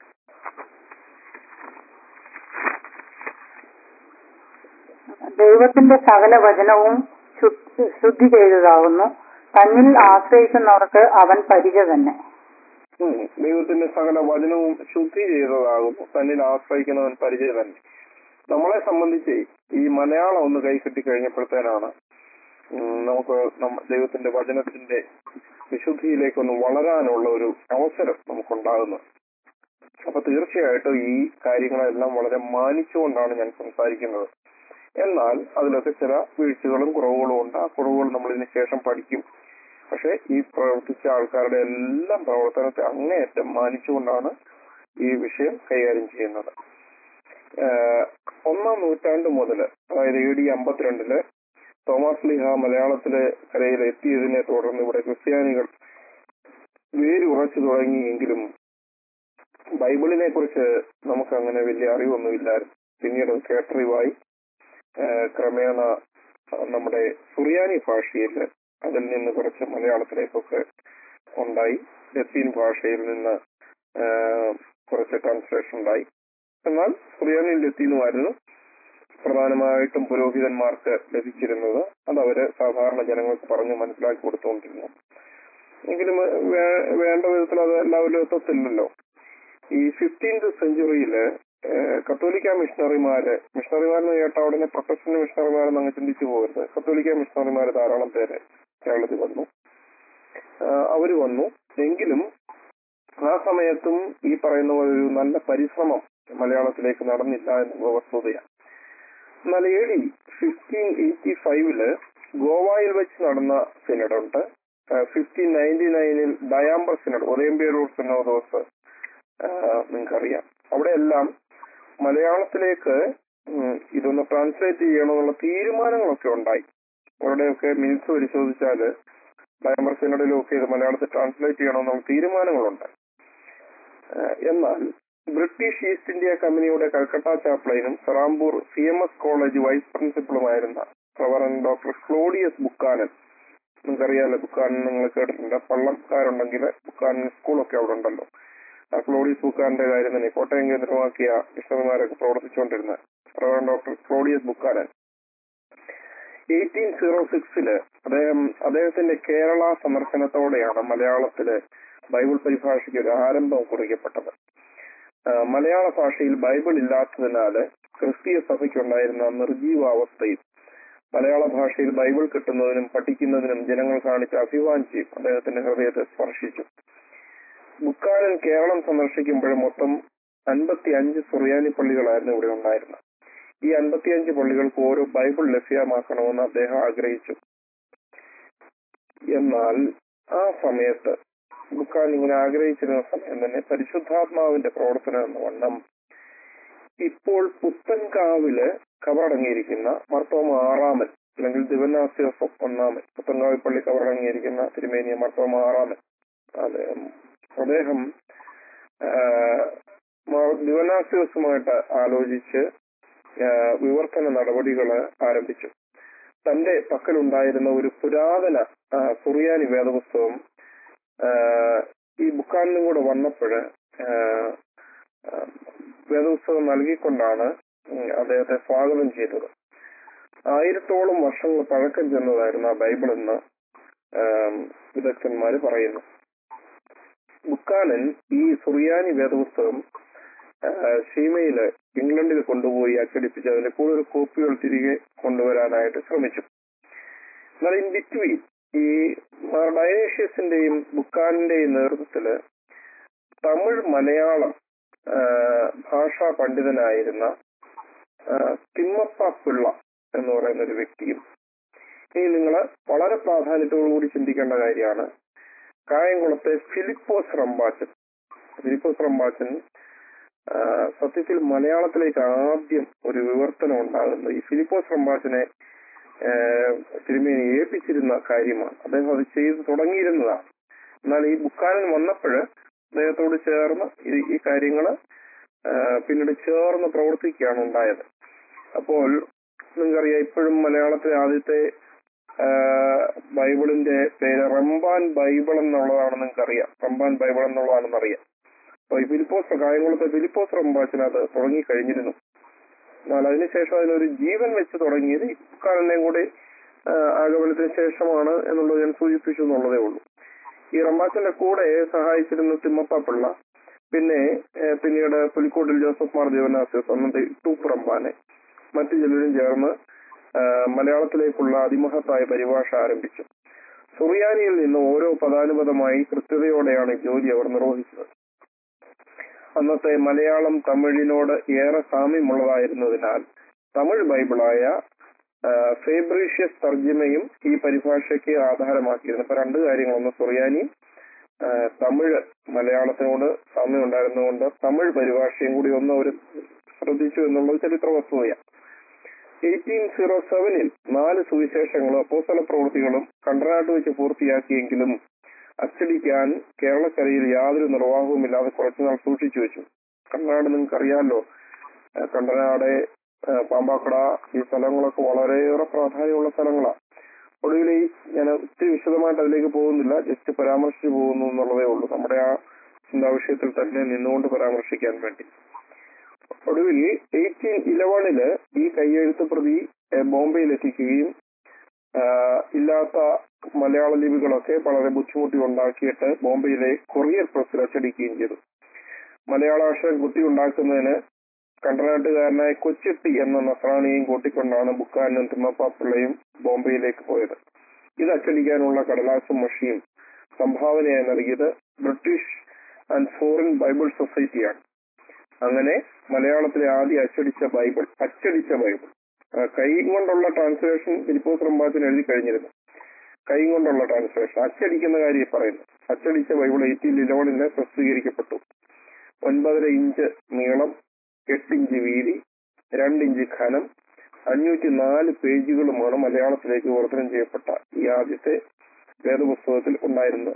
ദൈവത്തിന്റെ സകല വചനവും ശു- ശുദ്ധി ചെയ്തതാകുന്നു തന്നിൽ ആശ്രയിക്കുന്നവർക്ക് അവൻ പരിച തന്നെ ഉം. ദൈവത്തിന്റെ സകല വചനവും ശുദ്ധി ചെയ്തതാകുന്നു തന്നിൽ ആശ്രയിക്കുന്നവൻ പരിചയം തന്നെ നമ്മളെ സംബന്ധിച്ച് ഈ മലയാളം ഒന്ന് കൈ കിട്ടി കഴിഞ്ഞപ്പോഴത്തേനാണ് ഉം, നമുക്ക് നമ്മ- ദൈവത്തിന്റെ വചനത്തിന്റെ വിശുദ്ധിയിലേക്ക് ഒന്ന് വളരാനുള്ള ഒരു അവസരം നമുക്കുണ്ടാകുന്നത് അപ്പൊ തീർച്ചയായിട്ടും ഈ കാര്യങ്ങളെല്ലാം വളരെ മാനിച്ചുകൊണ്ടാണ് ഞാൻ സംസാരിക്കുന്നത് എന്നാൽ അതിലൊക്കെ ചില വീഴ്ചകളും കുറവുകളും ഉണ്ട് ആ കുറവുകൾ നമ്മൾ ഇതിന് ശേഷം പഠിക്കും പക്ഷെ ഈ പ്രവർത്തിച്ച ആൾക്കാരുടെ എല്ലാം പ്രവർത്തനത്തെ അങ്ങേയറ്റം മാനിച്ചുകൊണ്ടാണ് ഈ വിഷയം കൈകാര്യം ചെയ്യുന്നത് ആഹ് ഒന്നാം നൂറ്റാണ്ട് മുതൽ അതായത് എ ഡി അമ്പത്തിരണ്ടില് തോമസ് ലിഹ മലയാളത്തിലെ കരയിൽ എത്തിയതിനെ തുടർന്ന് ഇവിടെ ക്രിസ്ത്യാനികൾ വേരുറച്ചു തുടങ്ങിയെങ്കിലും ബൈബിളിനെ കുറിച്ച് നമുക്ക് അങ്ങനെ വലിയ അറിവൊന്നുമില്ലായിരുന്നു പിന്നീട് അത് കേട്ടറിവായി ആഹ് ക്രമേണ ആഹ് നമ്മുടെ സുറിയാനി ഭാഷയിൽ അതിൽ നിന്ന് കുറച്ച് മലയാളത്തിലേക്കൊക്കെ ഉണ്ടായി ലത്തീൻ ഭാഷയിൽ നിന്ന് ആഹ് കുറച്ച് ട്രാൻസ്ലേഷൻ ഉണ്ടായി എന്നാൽ സുറിയാനിയും ലത്തീനുമായിരുന്നു പ്രധാനമായിട്ടും പുരോഹിതന്മാർക്ക് ലഭിച്ചിരുന്നത് അത് അവര് സാധാരണ ജനങ്ങൾക്ക് പറഞ്ഞു മനസ്സിലാക്കി കൊടുത്തുകൊണ്ടിരുന്നു എങ്കിലും വേ- വേണ്ട വിധത്തിൽ അത് എല്ലാവരും എത്തത്തില്ലല്ലോ ഈ ഫിഫ്റ്റീൻത് സെഞ്ചുറിയില് കത്തോലിക്ക മിഷണറിമാര് മിഷണറിമാരെന്ന് കേട്ട ഉടനെ പ്രൊട്ടസ്റ്റന്റ് മിഷണറിമാരെന്ന് അങ്ങ് ചിന്തിച്ചു പോകരുത് കത്തോലിക്ക മിഷണറിമാര് ധാരാളം പേര് കേരളത്തിൽ വന്നു ആഹ് അവര് വന്നു എങ്കിലും ആ സമയത്തും ഈ പറയുന്ന പോലെ ഒരു നല്ല പരിശ്രമം മലയാളത്തിലേക്ക് നടന്നില്ല എന്നുള്ള വസ്തുതയാണ് എന്നാൽ എ ഡി ഫിഫ്റ്റീൻ എയ്റ്റി ഫൈവില് ഗോവയിൽ വെച്ച് നടന്ന സിനഡുണ്ട് ഫിഫ്റ്റീൻ നയൻറ്റി നയനിൽ ഡയാംബർ സിനഡ് ഉദയംപേരൂർ സിനോദോസ് നിങ്ങൾക്കറിയാം അവിടെയെല്ലാം മലയാളത്തിലേക്ക് ഉം, ഇതൊന്ന് ട്രാൻസ്ലേറ്റ് ചെയ്യണമെന്നുള്ള തീരുമാനങ്ങളൊക്കെ ഉണ്ടായി അവരുടെയൊക്കെ മിനിറ്റ്സ് പരിശോധിച്ചാൽ ഡയമർ സിനഡിലൊക്കെ ഇത് മലയാളത്തിൽ ട്രാൻസ്ലേറ്റ് ചെയ്യണമെന്നുള്ള തീരുമാനങ്ങളുണ്ട് ഏഹ് എന്നാൽ ബ്രിട്ടീഷ് ഈസ്റ്റ് ഇന്ത്യ കമ്പനിയുടെ കൽക്കട്ട ചാപ്ലൈനും Serampore C M S college vice പ്രിൻസിപ്പളുമായിരുന്ന റവറൻ ഡോക്ടർ ക്ലോഡിയസ് ബുക്കാനൻ നിങ്ങൾക്കറിയാലോ ബുക്കാനൻ നിങ്ങൾ കേട്ടിട്ടുണ്ട് പള്ളക്കാരുണ്ടെങ്കിൽ ബുക്കാനൻ സ്കൂളൊക്കെ അവിടെ ഉണ്ടല്ലോ ആ ക്ലോഡിയസ് ബുക്കാനന്റെ കാര്യം തന്നെ കോട്ടയം കേന്ദ്രമാക്കിയ മിഷണറിമാരൊക്കെ പ്രവർത്തിച്ചുകൊണ്ടിരുന്നത് reverend doctor Claudius Buchanan eighteen zero സിക്സില് അദ്ദേഹം അദ്ദേഹത്തിന്റെ കേരള സന്ദർശനത്തോടെയാണ് മലയാളത്തില് ബൈബിൾ പരിഭാഷയ്ക്ക് ഒരു ആരംഭം കുറിക്കപ്പെട്ടത് ആ, മലയാള ഭാഷയിൽ ബൈബിൾ ഇല്ലാത്തതിനാല് ക്രിസ്തീയ സഭയ്ക്കുണ്ടായിരുന്ന നിർജീവാവസ്ഥയും മലയാള ഭാഷയിൽ ബൈബിൾ കിട്ടുന്നതിനും പഠിക്കുന്നതിനും ജനങ്ങൾ കാണിച്ച അഭിവാഞ്ചിയും അദ്ദേഹത്തിന്റെ ഹൃദയത്തെ സ്പർശിച്ചു ബുക്കാരൻ കേരളം സന്ദർശിക്കുമ്പോൾ മൊത്തം അൻപത്തി അഞ്ച് സുറിയാനി പള്ളികളായിരുന്നു ഇവിടെ ഉണ്ടായിരുന്നത് ഈ അൻപത്തിയഞ്ച് പള്ളികൾക്ക് ഓരോ ബൈബിൾ ലഭ്യമാക്കണമെന്ന് അദ്ദേഹം ആഗ്രഹിച്ചു എന്നാൽ ആ സമയത്ത് ബുക്കാൻ ഇങ്ങനെ ആഗ്രഹിച്ചിരുന്ന സമയം തന്നെ പരിശുദ്ധാത്മാവിന്റെ പ്രവർത്തനം എന്ന വണ്ണം ഇപ്പോൾ പുത്തൻകാവില് കവറടങ്ങിയിരിക്കുന്ന മർത്തോമ ആറാമൻ അല്ലെങ്കിൽ ദിവനാസ്യോസ് ഒന്നാമൻ പുത്തൻകാവിൽ പള്ളി കവറടങ്ങിയിരിക്കുന്ന തിരുമേനിയ മർത്തോമ ആറാമൻ അദ്ദേഹം അദ്ദേഹം ദിവനാസ്യോസുമായിട്ട് ആലോചിച്ച് ആ, വിവർത്തന നടപടികൾ ആരംഭിച്ചു തന്റെ പക്കലുണ്ടായിരുന്ന ഒരു പുരാതന ആ, സുറിയാനി വേദപുസ്തകം ആ, ഈ ബുക്കാനിലും കൂടെ വന്നപ്പോഴ് വേദപുസ്തകം നൽകിക്കൊണ്ടാണ് ഉം, അദ്ദേഹത്തെ സ്വാഗതം ചെയ്തത് ആയിരത്തോളം വർഷങ്ങൾ പഴക്കം ചെന്നതായിരുന്നു ആ ബൈബിൾ എന്ന് ആം, വിദഗ്ധന്മാര് പറയുന്നു ബുക്കാനൻ ഈ സുറിയാനി വേദപുസ്തകം ആ, ഷീമയില് ഇംഗ്ലണ്ടിൽ കൊണ്ടുപോയി അച്ചടിപ്പിച്ച് അതിന്റെ കൂടുതൽ കോപ്പികൾ തിരികെ കൊണ്ടുവരാനായിട്ട് ശ്രമിച്ചു എന്നാൽ ഇൻ ബിറ്റ്വീൻ ഈ മാർ ഡയനേഷ്യസിന്റെയും ബുക്കാനിന്റെയും നേതൃത്വത്തില് തമിഴ് മലയാളം ആ, ഭാഷാ പണ്ഡിതനായിരുന്ന ആ, തിമ്മപ്പ പിള്ള എന്ന് പറയുന്ന ഒരു വ്യക്തിയും ഇനി നിങ്ങൾ വളരെ പ്രാധാന്യത്തോടുകൂടി ചിന്തിക്കേണ്ട കാര്യമാണ് കായംകുളത്തെ ഫിലിപ്പോസ് റമ്പാച്ചൻ ഫിലിപ്പോസ് റമ്പാച്ചൻ ആ, സത്യത്തിൽ മലയാളത്തിലേക്ക് ആദ്യം ഒരു വിവർത്തനം ഉണ്ടാകുന്നത് ഈ ഫിലിപ്പോസ് റമ്പാച്ചനെ ആ, തിരുമേനി ഏൽപ്പിച്ചിരുന്ന കാര്യമാണ് അദ്ദേഹം അത് ചെയ്തു തുടങ്ങിയിരുന്നതാണ് എന്നാൽ ഈ ബുക്കാരൻ വന്നപ്പോൾ അദ്ദേഹത്തോട് ചേർന്ന് ഈ- ഈ കാര്യങ്ങള് ആ, പിന്നീട് ചേർന്ന് പ്രവർത്തിക്കുകയാണ് ഉണ്ടായത് അപ്പോൾ നിങ്ങൾക്കറിയാം ഇപ്പോഴും മലയാളത്തിലെ ആദ്യത്തെ ആ, ബൈബിളിന്റെ പേര് റംബാൻ ബൈബിൾ എന്നുള്ളതാണ് നിങ്ങൾക്കറിയാം റംബാൻ ബൈബിൾ എന്നുള്ളതാണെന്ന് അറിയാം അപ്പൊ ഈ ഫിലിപ്പോസ് കായംകുളത്തെ ഫിലിപ്പോസ് റംബാച്ചൻ അത് തുടങ്ങിക്കഴിഞ്ഞിരുന്നു എന്നാൽ അതിനുശേഷം അതിനൊരു ജീവൻ വെച്ച് തുടങ്ങിയത് ഈ കാലനെയും കൂടി ആ, ആഗമനത്തിന് ശേഷമാണ് എന്നുള്ളത് ഞാൻ സൂചിപ്പിച്ചു എന്നുള്ളതേ ഉള്ളൂ ഈ റംബാച്ചന്റെ കൂടെ സഹായിച്ചിരുന്ന തിമ്മപ്പ പിള്ള പിന്നെ ഏ, പിന്നീട് പുലിക്കോട്ടിൽ ജോസഫ് മാർ ദേവനാസിയസ് അന്നത്തെ ടൂപ്പ് റംബാനെ മറ്റു ചിലരും ചേർന്ന് ആ, മലയാളത്തിലേക്കുള്ള അതിമഹത്തായ പരിഭാഷ ആരംഭിച്ചു സുറിയാനിയിൽ നിന്ന് ഓരോ പദാനുപദമായി കൃത്യതയോടെയാണ് ഈ ജോലി അവർ നിർവഹിച്ചത് അന്നത്തെ മലയാളം തമിഴിനോട് ഏറെ സാമ്യമുള്ളതായിരുന്നതിനാൽ തമിഴ് ബൈബിളായ ആ, ഫേബ്രീഷ്യസ് തർജ്ജിമയും ഈ പരിഭാഷയ്ക്ക് ആധാരമാക്കിയിരുന്നു ഇപ്പൊ രണ്ട് കാര്യങ്ങൾ ഒന്ന് സുറിയാനിയും ആ, തമിഴ് മലയാളത്തിനോട് സാമ്യം ഉണ്ടായിരുന്നുകൊണ്ട് തമിഴ് പരിഭാഷയും കൂടി ഒന്ന് അവർ ശ്രദ്ധിച്ചു എന്നുള്ളത് ചരിത്ര വസ്തുതയാണ് എയ്റ്റീൻ സീറോ സെവനിൽ നാല് സുവിശേഷങ്ങളും അപ്പോസ്തല പ്രവൃത്തികളും കണ്ടനാട്ട് വെച്ച് പൂർത്തിയാക്കിയെങ്കിലും അച്ചടിക്കാൻ കേരളക്കരയിൽ യാതൊരു നിർവാഹവുമില്ലാതെ കുറച്ചുനാൾ സൂക്ഷിച്ചു വെച്ചു കണ്ടനാട് നിങ്ങൾക്ക് അറിയാമല്ലോ ഏഹ് കണ്ടനാട് ഏഹ് പാമ്പാക്കട ഈ സ്ഥലങ്ങളൊക്കെ വളരെയേറെ പ്രാധാന്യമുള്ള സ്ഥലങ്ങളാണ് ഒടുവിൽ ഈ ഞാൻ ഒത്തിരി വിശദമായിട്ട് അതിലേക്ക് പോകുന്നില്ല ജസ്റ്റ് പരാമർശിച്ചു പോകുന്നു എന്നുള്ളതേ ഉള്ളൂ നമ്മുടെ ആ ചിന്താ വിഷയത്തിൽ തന്നെ നിന്നുകൊണ്ട് പരാമർശിക്കാൻ വേണ്ടി ഒടുവിൽ എയ്റ്റീൻ ഇലവനില് ഈ കയ്യെഴുത്ത് പ്രതി ഏഹ് ബോംബെയിൽ എത്തിക്കുകയും ആഹ് ഇല്ലാത്ത മലയാള ലിപികളൊക്കെ വളരെ ബുദ്ധിമുട്ടി ഉണ്ടാക്കിയിട്ട് ബോംബെയിലെ കൊറിയർ പ്രസ്സിൽ അച്ചടിക്കുകയും ചെയ്തു മലയാള അക്ഷരം കുത്തി ഉണ്ടാക്കുന്നതിന് കണ്ടനാട്ടുകാരനായ കൊച്ചിട്ടി എന്ന നസ്രാണിയെയും കൂട്ടിക്കൊണ്ടാണ് ബുക്കാനും തിമ്മപ്പാപ്പിള്ളയും ബോംബെയിലേക്ക് പോയത് ഇത് അച്ചടിക്കാനുള്ള കടലാസും മഷിയും സംഭാവനയായി നൽകിയത് ബ്രിട്ടീഷ് ആൻഡ് ഫോറിൻ ബൈബിൾ സൊസൈറ്റിയാണ് അങ്ങനെ മലയാളത്തിലെ ആദ്യ അച്ചടിച്ച ബൈബിൾ അച്ചടിച്ച ബൈബിൾ ആ, കൈ കൊണ്ടുള്ള ട്രാൻസ്ലേഷൻ ഫിലിപ്പോസ് റമ്പാച്ചൻ എഴുതി കഴിഞ്ഞിരുന്നു കൈ കൊണ്ടുള്ള ട്രാൻസ്ലേഷൻ അച്ചടിക്കുന്ന കാര്യം പറയുന്നു അച്ചടിച്ച ബൈബിൾ എയ്റ്റീൻ ഇലവനില് പ്രസിദ്ധീകരിക്കപ്പെട്ടു ഒൻപതര ഇഞ്ച് നീളം എട്ട് ഇഞ്ച് വീതി രണ്ട് ഇഞ്ച് ഘനം അഞ്ഞൂറ്റി നാല് പേജുകളുമാണ് മലയാളത്തിലേക്ക് വിവർത്തനം ചെയ്യപ്പെട്ട ഈ ആദ്യത്തെ വേദപുസ്തകത്തിൽ ഉണ്ടായിരുന്നത്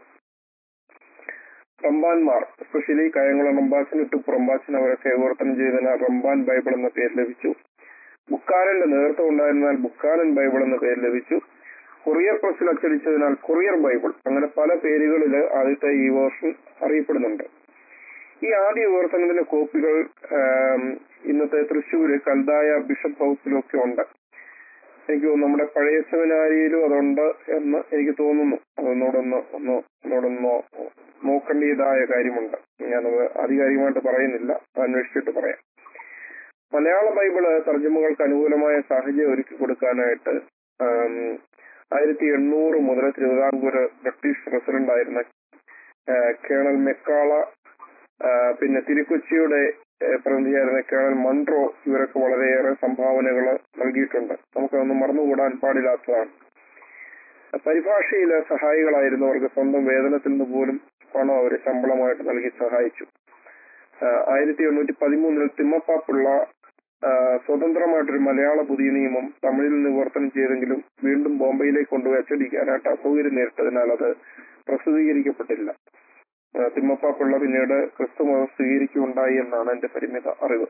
റംബാൻമാർ എസ്പെഷ്യലി കായംകുളം റംബാച്ചൻ ഇട്ടു റംബാച്ചൻ അവരൊക്കെ വിവർത്തനം ചെയ്തതിനാൽ റംബാൻ ബൈബിൾ എന്ന പേര് ലഭിച്ചു ബുക്കാനന്റെ നേതൃത്വം ഉണ്ടായിരുന്നാൽ ബുക്കാനൻ ബൈബിൾ എന്ന പേര് ലഭിച്ചു കൊറിയർ പ്രസ്സിൽ അച്ചടിച്ചതിനാൽ കൊറിയർ ബൈബിൾ അങ്ങനെ പല പേരുകളിൽ ആദ്യത്തെ ഈ വേർഷൻ അറിയപ്പെടുന്നുണ്ട് ഈ ആദ്യ വിവർത്തനത്തിന്റെ കോപ്പികൾ ആം, ഇന്നത്തെ തൃശ്ശൂര് കൽതായ ബിഷപ്പ് ഹൗസിലും ഒക്കെ ഉണ്ട് എനിക്ക് തോന്നുന്നു നമ്മുടെ പഴയ സെമിനാരിയിലും അതുണ്ട് എന്ന് എനിക്ക് തോന്നുന്നു അതൊന്നോടൊന്ന് ഒന്ന് ഒന്നോടൊന്ന് നോ- നോക്കേണ്ടതായ കാര്യമുണ്ട് ഞാനത് ആധികാരികമായിട്ട് പറയുന്നില്ല അന്വേഷിച്ചിട്ട് പറയാം മലയാള ബൈബിള് തർജ്ജമകൾക്ക് അനുകൂലമായ സാഹചര്യം ഒരുക്കി കൊടുക്കാനായിട്ട് ആം, ആയിരത്തി എണ്ണൂറ് മുതൽ തിരുവിതാംകൂർ ബ്രിട്ടീഷ് പ്രസിഡന്റ് ആയിരുന്ന ആ, കേണൽ മെക്കാള ആ, പിന്നെ തിരുക്കൊച്ചിയുടെ ആ, പ്രതിനിധിയായിരുന്ന കേണൽ മൺട്രോ ഇവരൊക്കെ വളരെയേറെ സംഭാവനകൾ നൽകിയിട്ടുണ്ട് നമുക്കതൊന്നും മറന്നുകൂടാൻ പാടില്ലാത്തതാണ് പരിഭാഷയിലെ സഹായികളായിരുന്നവർക്ക് സ്വന്തം വേതനത്തിൽ നിന്ന് പോലും പണം അവർ ശമ്പളമായിട്ട് നൽകി സഹായിച്ചു ആയിരത്തി എണ്ണൂറ്റി പതിമൂന്നിൽ തിമ്മപ്പാപ്പുള്ള ആ, സ്വതന്ത്രമായിട്ടൊരു മലയാള പുതിയ നിയമം തമിഴിൽ നിന്ന് വിവർത്തനം ചെയ്തെങ്കിലും വീണ്ടും ബോംബെയിലേക്ക് കൊണ്ടുപോയി അച്ചടിക്കാനായിട്ട് അസൗകര്യം നേരിട്ടതിനാൽ അത് പ്രസിദ്ധീകരിക്കപ്പെട്ടില്ല ആ, തിമ്മപ്പാപ്പുള്ള പിന്നീട് ക്രിസ്തു മതം സ്വീകരിക്കുകയുണ്ടായി എന്നാണ് എന്റെ പരിമിത അറിവ്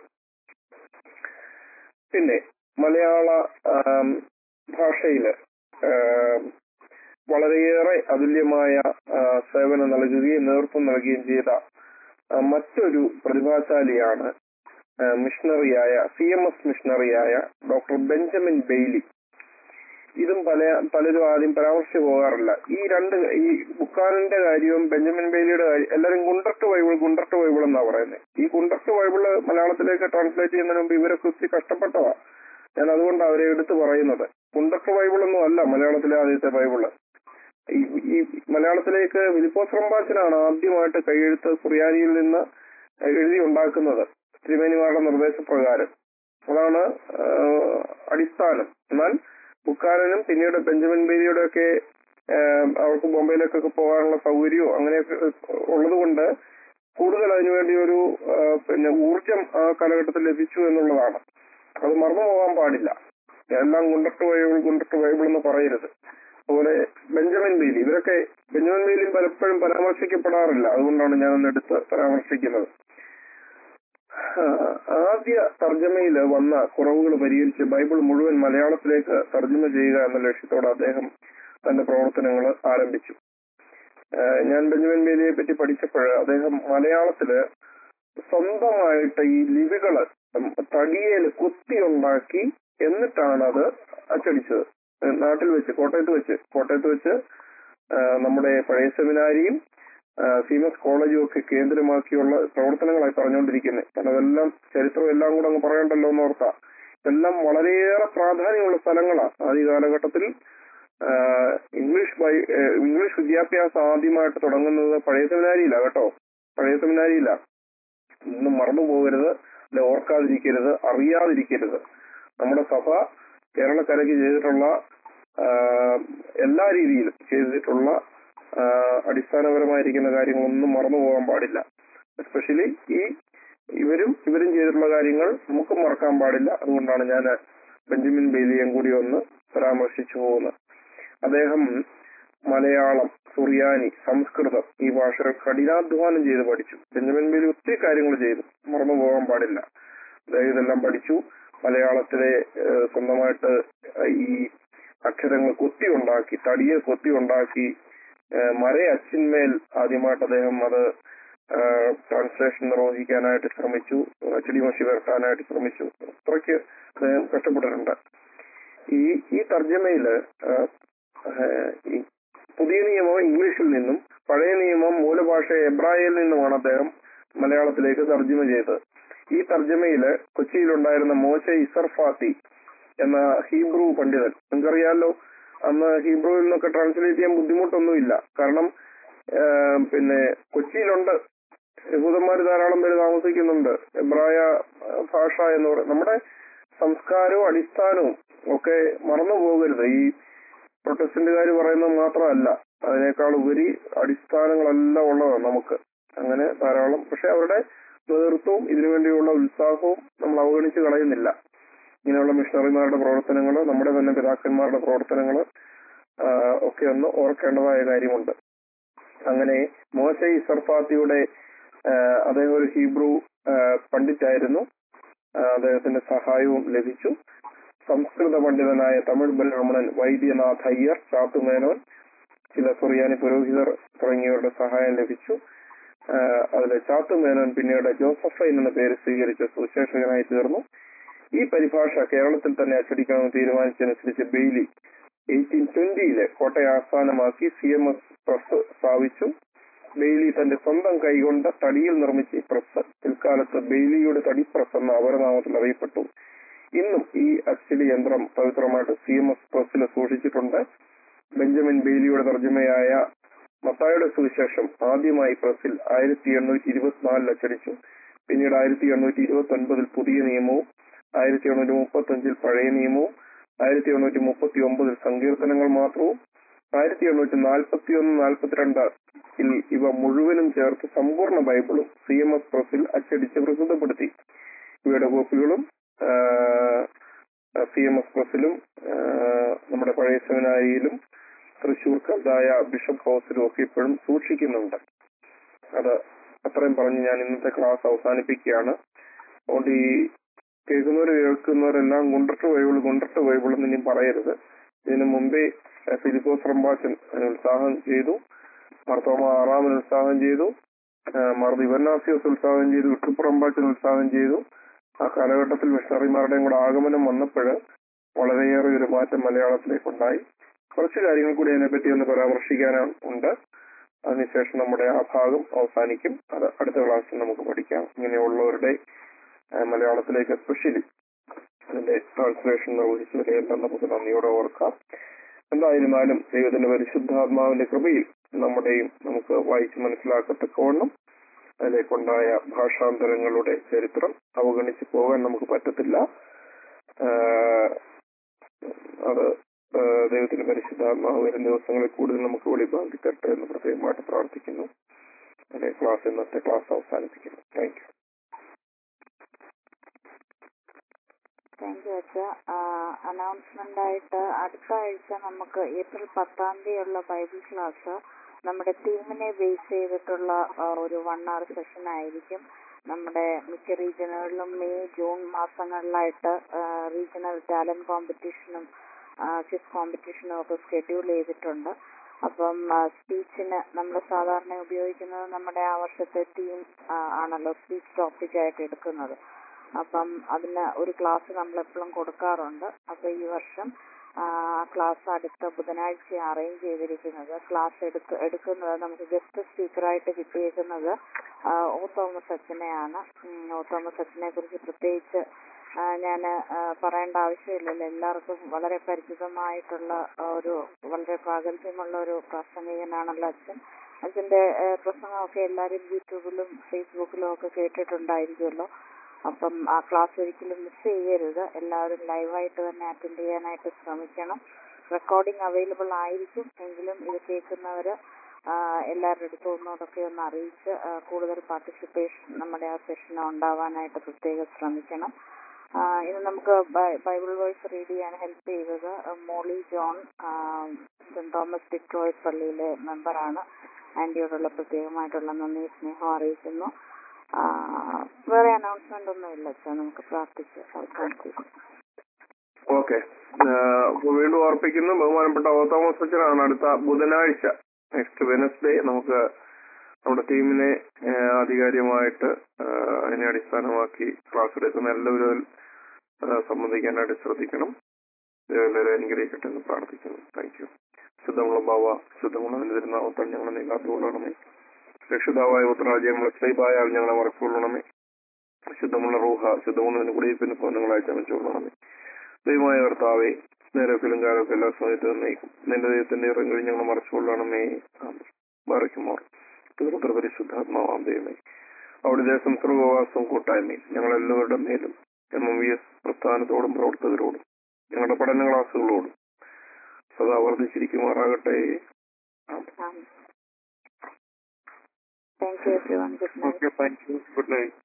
പിന്നെ മലയാള ആം, ഭാഷയില് ആം, വളരെയേറെ അതുല്യമായ ആ, സേവനം നൽകുകയും നേതൃത്വം നൽകുകയും ചെയ്ത ആ, മറ്റൊരു പ്രതിഭാശാലിയാണ് ആ, മിഷണറിയായ സി എം എസ് മിഷണറിയായ ഡോക്ടർ ബെഞ്ചമിൻ ബെയ്ലി ഇതും പല പലരും ആദ്യം പരാമർശിച്ചു പോകാറില്ല ഈ രണ്ട് ഈ ബുക്കാനിന്റെ കാര്യവും ബെഞ്ചമിൻ ബെയിലിയുടെ കാര്യം എല്ലാവരും കുണ്ടർട്ട് ബൈബിൾ കുണ്ടർട്ട് ബൈബിൾ എന്നാ പറയുന്നത് ഈ കുണ്ടർട്ട് ബൈബിള് മലയാളത്തിലേക്ക് ട്രാൻസ്ലേറ്റ് ചെയ്യുന്നതിന് മുമ്പ് ഇവരൊക്കെ ഒത്തിരി കഷ്ടപ്പെട്ടതാ ഞാൻ അതുകൊണ്ട് അവരെ എടുത്തു പറയുന്നത് കുണ്ടർട്ട് ബൈബിൾ ഒന്നും അല്ല മലയാളത്തിലെ ആദ്യത്തെ ബൈബിള് ഈ ഈ മലയാളത്തിലേക്ക് ഫിലിപ്പോസ് റമ്പാച്ചനാണ് ആദ്യമായിട്ട് കൈയെഴുത്ത് സുറിയാനിയിൽ നിന്ന് എഴുതി ഉണ്ടാക്കുന്നത് തിരുമേനിമാരുടെ നിർദ്ദേശപ്രകാരം അതാണ് ആ, അടിസ്ഥാനം എന്നാൽ ബുക്കാരനും പിന്നീട് ബെഞ്ചമിൻ ബേരിയുടെ ഒക്കെ അവർക്ക് ബോംബെയിലേക്കൊക്കെ പോകാനുള്ള സൗകര്യമോ അങ്ങനെയൊക്കെ ഉള്ളത് കൊണ്ട് കൂടുതൽ അതിനുവേണ്ടി ഒരു ആ, പിന്നെ ഊർജം ആ കാലഘട്ടത്തിൽ ലഭിച്ചു എന്നുള്ളതാണ് അത് മറന്നു പോകാൻ പാടില്ല എല്ലാം കുണ്ടട്ട് ബൈബിൾ കുണ്ടട്ട് ബൈബിൾ എന്ന് പറയരുത് അതുപോലെ ബെഞ്ചമിൻ ബെയിലി ഇവരൊക്കെ ബെഞ്ചമിൻ ബെയിലി പലപ്പോഴും പരാമർശിക്കപ്പെടാറില്ല അതുകൊണ്ടാണ് ഞാനൊന്ന് എടുത്ത് പരാമർശിക്കുന്നത് ആ, ആദ്യ തർജ്ജമയിൽ വന്ന കുറവുകൾ പരിഹരിച്ച് ബൈബിൾ മുഴുവൻ മലയാളത്തിലേക്ക് തർജ്ജമ ചെയ്യുക എന്ന ലക്ഷ്യത്തോടെ അദ്ദേഹം തന്റെ പ്രവർത്തനങ്ങൾ ആരംഭിച്ചു ആ, ഞാൻ ബെഞ്ചമിൻ ബേലിയെ പറ്റി പഠിച്ചപ്പോൾ അദ്ദേഹം മലയാളത്തില് സ്വന്തമായിട്ട് ഈ ലിപികള് തടിയേൽ കുത്തി ഉണ്ടാക്കി എന്നിട്ടാണ് അത് അച്ചടിച്ചത് നാട്ടിൽ വെച്ച് കോട്ടയത്ത് വെച്ച് കോട്ടയത്ത് വെച്ച് ആ, നമ്മുടെ പഴയ സെമിനാരിയും ആ, സീമസ് കോളേജും ഒക്കെ കേന്ദ്രമാക്കിയുള്ള പ്രവർത്തനങ്ങളായി പറഞ്ഞുകൊണ്ടിരിക്കുന്നത് കാരണം അതെല്ലാം ചരിത്രം എല്ലാം കൂടെ അങ്ങ് പറയണ്ടല്ലോ എന്ന് ഓർത്താ ഇതെല്ലാം വളരെയേറെ പ്രാധാന്യമുള്ള സ്ഥലങ്ങളാണ് ആദ്യ കാലഘട്ടത്തിൽ ആ, ഇംഗ്ലീഷ് ബൈ ഏ, ഇംഗ്ലീഷ് വിദ്യാഭ്യാസം ആദ്യമായിട്ട് തുടങ്ങുന്നത് പഴയ സെമിനാരിയില്ല കേട്ടോ പഴയ സെമിനാരിയില്ല ഒന്നും മറന്നു പോകരുത് അല്ലെ ഓർക്കാതിരിക്കരുത് അറിയാതിരിക്കരുത് നമ്മുടെ സഭ കേരളക്കരയ്ക്ക് ചെയ്തിട്ടുള്ള ആ, എല്ലാ രീതിയിലും ചെയ്തിട്ടുള്ള ആ, അടിസ്ഥാനപരമായിരിക്കുന്ന കാര്യങ്ങളൊന്നും മറന്നു പോകാൻ പാടില്ല എസ്പെഷ്യലി ഈ ഇവരും ഇവരും ചെയ്തിട്ടുള്ള കാര്യങ്ങൾ നമുക്കും മറക്കാൻ പാടില്ല അതുകൊണ്ടാണ് ഞാൻ ബെഞ്ചമിൻ ബെയിലിയും കൂടി ഒന്ന് പരാമർശിച്ചു പോകുന്നത് അദ്ദേഹം മലയാളം സുറിയാനി സംസ്കൃതം ഈ ഭാഷകൾ കഠിനാധ്വാനം ചെയ്ത് പഠിച്ചു ബെഞ്ചമിൻ ബെയിലി ഒത്തിരി കാര്യങ്ങൾ ചെയ്തു മറന്നു പോകാൻ പാടില്ല അദ്ദേഹം ഇതെല്ലാം പഠിച്ചു മലയാളത്തിലെ ഏഹ്, സ്വന്തമായിട്ട് ഈ അക്ഷരങ്ങൾ കൊത്തി ഉണ്ടാക്കി തടിയെ കൊത്തി ഉണ്ടാക്കി ഏഹ്, മര അച്ചിന്മേൽ ആദ്യമായിട്ട് അദ്ദേഹം അത് ട്രാൻസ്ലേഷൻ നിർവഹിക്കാനായിട്ട് ശ്രമിച്ചു അച്ചടി മഷി വരട്ടാനായിട്ട് ശ്രമിച്ചു അത്രയ്ക്ക് അദ്ദേഹം കഷ്ടപ്പെട്ടിട്ടുണ്ട് ഈ ഈ തർജ്ജമയില് ഏഹ്, ഏഹ്, ഈ പുതിയ നിയമം ഇംഗ്ലീഷിൽ നിന്നും പഴയ നിയമം മൂലഭാഷ എബ്രായയിൽ നിന്നുമാണ് അദ്ദേഹം മലയാളത്തിലേക്ക് തർജ്ജമ ചെയ്തത് ഈ തർജ്ജമയില് കൊച്ചിയിലുണ്ടായിരുന്ന മോശ ഇസർഫാത്തി എന്ന ഹീബ്രു പണ്ഡിതൻ നിങ്ങൾക്കറിയാലോ അന്ന് ഹീബ്രുവിൽ നിന്നൊക്കെ ട്രാൻസ്ലേറ്റ് ചെയ്യാൻ ബുദ്ധിമുട്ടൊന്നുമില്ല കാരണം ഏഹ്, പിന്നെ കൊച്ചിയിലുണ്ട് യഹൂദന്മാർ ധാരാളം പേര് താമസിക്കുന്നുണ്ട് എബ്രായ ഏഹ്, ഭാഷ എന്ന് പറയുന്നത് നമ്മുടെ സംസ്കാരവും അടിസ്ഥാനവും ഒക്കെ മറന്നു പോകരുത് ഈ പ്രൊട്ടസ്റ്റന്റുകാർ പറയുന്നത് മാത്രമല്ല അതിനേക്കാൾ ഉപരി അടിസ്ഥാനങ്ങളെല്ലാം ഉള്ളതാണ് നമുക്ക് അങ്ങനെ ധാരാളം പക്ഷെ അവരുടെ നേതൃത്വവും ഇതിനുവേണ്ടിയുള്ള ഉത്സാഹവും നമ്മൾ അവഗണിച്ച് കളയുന്നില്ല ഇങ്ങനെയുള്ള മിഷണറിമാരുടെ പ്രവർത്തനങ്ങൾ നമ്മുടെ തന്നെ പിതാക്കന്മാരുടെ പ്രവർത്തനങ്ങൾ ഒക്കെ ഒന്ന് ഓർക്കേണ്ടതായ കാര്യമുണ്ട് അങ്ങനെ മോശ ഇസർഫാത്തിയുടെ ആ, അദ്ദേഹം ഒരു ഹീബ്രു ആ, പണ്ഡിറ്റായിരുന്നു ആ, അദ്ദേഹത്തിന്റെ സഹായവും ലഭിച്ചു സംസ്കൃത പണ്ഡിതനായ തമിഴ് ബ്രാഹ്മണൻ വൈദ്യനാഥ് അയ്യർ ചാത്തുമേനോൻ ചില സുറിയാനി പുരോഹിതർ തുടങ്ങിയവരുടെ സഹായം ലഭിച്ചു ആ, അതിലെ ചാത്തുമേനോൻ പിന്നീട് ജോസഫൈൻ എന്ന പേര് സ്വീകരിച്ച സുശേഷകനായി തീർന്നു ഈ പരിഭാഷ കേരളത്തിൽ തന്നെ അച്ചടിക്കണമെന്ന് തീരുമാനിച്ചതനുസരിച്ച് ബെയ്ലി എയ്റ്റീൻ ട്വന്റിയില് കോട്ടയം ആസ്ഥാനമാക്കി സി എം എസ് പ്രസ് സ്ഥാപിച്ചു ബെയ്ലി തന്റെ സ്വന്തം കൈകൊണ്ട് തടിയിൽ നിർമ്മിച്ച ഈ പ്രസ് പിൽക്കാലത്ത് ബെയ്ലിയുടെ തടി പ്രസ് എന്ന അപരനാമത്തിൽ അറിയപ്പെട്ടു ഇന്നും ഈ അച്ചടി യന്ത്രം പവിത്രമായിട്ട് സി എം എസ് പ്രസ്സിൽ സൂക്ഷിച്ചിട്ടുണ്ട് ബെഞ്ചമിൻ ബെയ്ലിയുടെ തർജ്ജമയായ മത്തായുടെ സുവിശേഷം ആദ്യമായി പ്രസ്സിൽ ആയിരത്തി എണ്ണൂറ്റി ഇരുപത്തിനാലിൽ അച്ചടിച്ചു പിന്നീട് ആയിരത്തി എണ്ണൂറ്റി ഇരുപത്തി ഒൻപതിൽ പുതിയ നിയമവും ആയിരത്തി എണ്ണൂറ്റി മുപ്പത്തി അഞ്ചിൽ പഴയ നിയമവും ആയിരത്തി എണ്ണൂറ്റി മുപ്പത്തി ഒമ്പതിൽ സങ്കീർത്തനങ്ങൾ മാത്രവും ആയിരത്തി എണ്ണൂറ്റി നാൽപ്പത്തി ഒന്ന് നാൽപ്പത്തിരണ്ട് ിൽ ഇവ മുഴുവനും ചേർത്ത് സമ്പൂർണ്ണ ബൈബിളും സി എം എസ് പ്രസിൽ അച്ചടിച്ച് പ്രസിദ്ധപ്പെടുത്തി ഇവയുടെ കോപ്പികളും സി എം എസ് പ്രസിലും ആ, നമ്മുടെ പഴയ സെമിനാരിയിലും തൃശൂർ കൽതായ ബിഷപ്പ് ഹൗസിലും ഒക്കെ ഇപ്പോഴും സൂക്ഷിക്കുന്നുണ്ട് അത് അത്രയും പറഞ്ഞ് ഞാൻ ഇന്നത്തെ ക്ലാസ് അവസാനിപ്പിക്കുകയാണ് അതുകൊണ്ട് ഈ കേൾക്കുന്നവർ കേൾക്കുന്നവരെല്ലാം കുണ്ടട്ട് ബൈബിൾ കുണ്ടട്ട് ബൈബിൾ എന്ന് ഇനി പറയരുത് ഇതിനു മുമ്പേ ഏഹ്, ഫിലിപ്പോസ് റമ്പാച്ചൻ അതിന് ഉത്സാഹം ചെയ്തു മർത്തോമ ആറാമൻ ഉത്സാഹം ചെയ്തു ഏഹ്, മാർ ദിവന്നാസിയോസ് ഉത്സാഹം ചെയ്തു വിട്ടുപ്പുറമ്പാച്ചൻ ഉത്സാഹം ചെയ്തു ആ കാലഘട്ടത്തിൽ മിഷണറിമാരുടെയും കൂടെ ആഗമനം വന്നപ്പോൾ വളരെയേറെ ഒരു മാറ്റം മലയാളത്തിലേക്ക് ഉണ്ടായി കുറച്ച് കാര്യങ്ങൾ കൂടി അതിനെപ്പറ്റി ഒന്ന് പരാമർശിക്കാൻ ഉണ്ട് അതിനുശേഷം നമ്മുടെ ആ ഭാഗം അവസാനിക്കും അത് അടുത്ത ക്ലാസ്സിൽ നമുക്ക് പഠിക്കാം ഇങ്ങനെയുള്ളവരുടെ ആ, മലയാളത്തിലേക്ക് എസ്പെഷ്യലി അതിന്റെ ട്രാൻസ്ലേഷൻ നിർവഹിച്ചവരെയെല്ലാം നമുക്ക് നന്ദിയോടെ ഓർക്കാം എന്തായിരുന്നാലും ദൈവത്തിന്റെ പരിശുദ്ധാത്മാവിന്റെ കൃപയിൽ നമ്മുടെയും നമുക്ക് വായിച്ച് മനസ്സിലാക്കത്തക്കവണ്ണം അതിലേക്കുണ്ടായ ഭാഷാന്തരങ്ങളുടെ ചരിത്രം അവഗണിച്ച് പോകാൻ നമുക്ക് പറ്റത്തില്ല ആഹ് അത് ആഹ് ദൈവത്തിന്റെ പരിശുദ്ധാത്മാവ് വരും ദിവസങ്ങളിൽ കൂടുതൽ നമുക്ക് വെളിപ്പാക്കി തരട്ടെ എന്ന് പ്രത്യേകമായിട്ട് പ്രാർത്ഥിക്കുന്നു അതെ ക്ലാസ് ഇന്നത്തെ ക്ലാസ് അവസാനിപ്പിക്കുന്നു താങ്ക് യു താങ്ക് യു അച്ഛ അനൗൺസ്മെന്റ് ആയിട്ട് അടുത്ത ആഴ്ച നമുക്ക് ഏപ്രിൽ പത്താം തീയതിയുള്ള ബൈബിൾ ക്ലാസ് നമ്മുടെ തീമിനെ ബേസ് ചെയ്തിട്ടുള്ള ആ, ഒരു വൺ അവർ സെഷൻ ആയിരിക്കും നമ്മുടെ മിക്ക റീജിയനുകളിലും മെയ് ജൂൺ മാസങ്ങളിലായിട്ട് റീജിയണൽ ടാലന്റ് കോമ്പറ്റീഷനും ക്വിസ് കോമ്പറ്റീഷനും ഒക്കെ ഷെഡ്യൂൾ ചെയ്തിട്ടുണ്ട് അപ്പം സ്പീച്ചിന് നമ്മൾ സാധാരണ ഉപയോഗിക്കുന്നത് നമ്മുടെ ആ വർഷത്തെ തീം ആണല്ലോ സ്പീച്ച് ടോപ്പിക് ആയിട്ട് എടുക്കുന്നത് അപ്പം അതിന് ഒരു ക്ലാസ് നമ്മൾ എപ്പോഴും കൊടുക്കാറുണ്ട് അപ്പൊ ഈ വർഷം ആ ക്ലാസ് അടുത്ത ബുധനാഴ്ച അറേഞ്ച് ചെയ്തിരിക്കുന്നത് ക്ലാസ് എടുക്ക എടുക്കുന്നത് നമുക്ക് ഗസ്റ്റ് സ്പീക്കറായിട്ട് കിട്ടിയേക്കുന്നത് ആ, ഓ തോമസ് അച്ഛനെയാണ് ഉം, ഓ തോമസ് അച്ഛനെ കുറിച്ച് പ്രത്യേകിച്ച് ഞാൻ പറയേണ്ട ആവശ്യമില്ലല്ലോ എല്ലാവർക്കും വളരെ പരിചിതമായിട്ടുള്ള ആ, ഒരു വളരെ പ്രാഗൽഭ്യമുള്ള ഒരു പ്രാസംഗികനാണല്ലോ അച്ഛൻ അച്ഛന്റെ ആ, പ്രസംഗമൊക്കെ എല്ലാവരും യൂട്യൂബിലും ഫേസ്ബുക്കിലും ഒക്കെ കേട്ടിട്ടുണ്ടായിരിക്കുമല്ലോ അപ്പം ആ ക്ലാസ് ഒരിക്കലും മിസ് ചെയ്യരുത് എല്ലാവരും ലൈവായിട്ട് തന്നെ അറ്റൻഡ് ചെയ്യാനായിട്ട് ശ്രമിക്കണം റെക്കോർഡിംഗ് അവൈലബിൾ ആയിരിക്കും എങ്കിലും ഇത് കേൾക്കുന്നവര് ആ, എല്ലാവരുടെ അടുത്തും ഒന്നോടൊക്കെ ഒന്ന് അറിയിച്ച് ആ, കൂടുതൽ പാർട്ടിസിപ്പേഷൻ നമ്മുടെ ആ സെഷന് ഉണ്ടാവാനായിട്ട് പ്രത്യേകം ശ്രമിക്കണം ആ, ഇത് നമുക്ക് ബൈ- ബൈബിൾ വേഴ്സ് റീഡ് ചെയ്യാൻ ഹെൽപ്പ് ചെയ്തത് മോളി ജോൺ ആ, സെന്റ് തോമസ് ഡിക്രോയ് പള്ളിയിലെ മെമ്പറാണ് ആന്റിയോടുള്ള പ്രത്യേകമായിട്ടുള്ള നന്ദി സ്നേഹം അറിയിക്കുന്നു ആ, വേറെ അനൗൺസ്മെന്റ് ഒന്നും ഇല്ല അച്ഛാ നമുക്ക് പ്രാർത്ഥിച്ച് അവസാനിപ്പിക്കാം ഓക്കെ വീണ്ടും ഓർപ്പിക്കുന്നു ബഹുമാനപ്പെട്ട ഓ തോമസ് അച്ഛനാണ് അടുത്ത ബുധനാഴ്ച നെക്സ്റ്റ് വെനസ്ഡേ നമുക്ക് നമ്മുടെ ടീമിനെ ആഹ് ആധികാരികമായിട്ട് ആഹ് അതിനെ അടിസ്ഥാനമാക്കി ക്ലാസ് എടുക്കുന്ന എല്ലാവരും അതിൽ, ആഹ് സംബന്ധിക്കാനായിട്ട് ശ്രദ്ധിക്കണം ദൈവം എല്ലാവരും അനുഗ്രഹിക്കട്ടെ എന്ന് പ്രാർത്ഥിക്കുന്നു താങ്ക് യു ശുദ്ധമുള്ള ഭാവ ശുദ്ധമുള്ള തിരുനാമത്താൽ ഞങ്ങളെ നീക്കാത്തുകൊള്ളണമേ രക്ഷിതാവായ ഉത്തരാജ്യ നമ്മളെ സൈബായാൽ ഞങ്ങളെ മറക്കൊള്ളണമേ ശുദ്ധമുള്ള റൂഹ ശുദ്ധമുള്ളതിന് കുടിയിരിപ്പിന് സ്വന്തങ്ങളായി ചമച്ചുകൊള്ളണമേ ദൈവമായ കർത്താവെ നേരത്തിലും കാലത്തും എല്ലാ സമയത്തും നയിക്കും നിന്റെ ദൈവത്തിന്റെ ഇറങ്ങി ഞങ്ങൾ മറച്ചുകൊള്ളണമേ മറയ്ക്കുമോർ തീർത്ത പരിശുദ്ധാത്മാവാം ദൈവമേ അവിടുത്തെ സംസർഗവാസവും കൂട്ടായ്മയും ഞങ്ങൾ എല്ലാവരുടെ മേലും എം എം വി എസ് പ്രസ്ഥാനത്തോടും പ്രവർത്തകരോടും ഞങ്ങളുടെ പഠന ക്ലാസ്സുകളോടും സദാ വർദ്ധിച്ചിരിക്കുമാറാകട്ടെ ആമേൻ. Thank you everyone good night okay thank you good night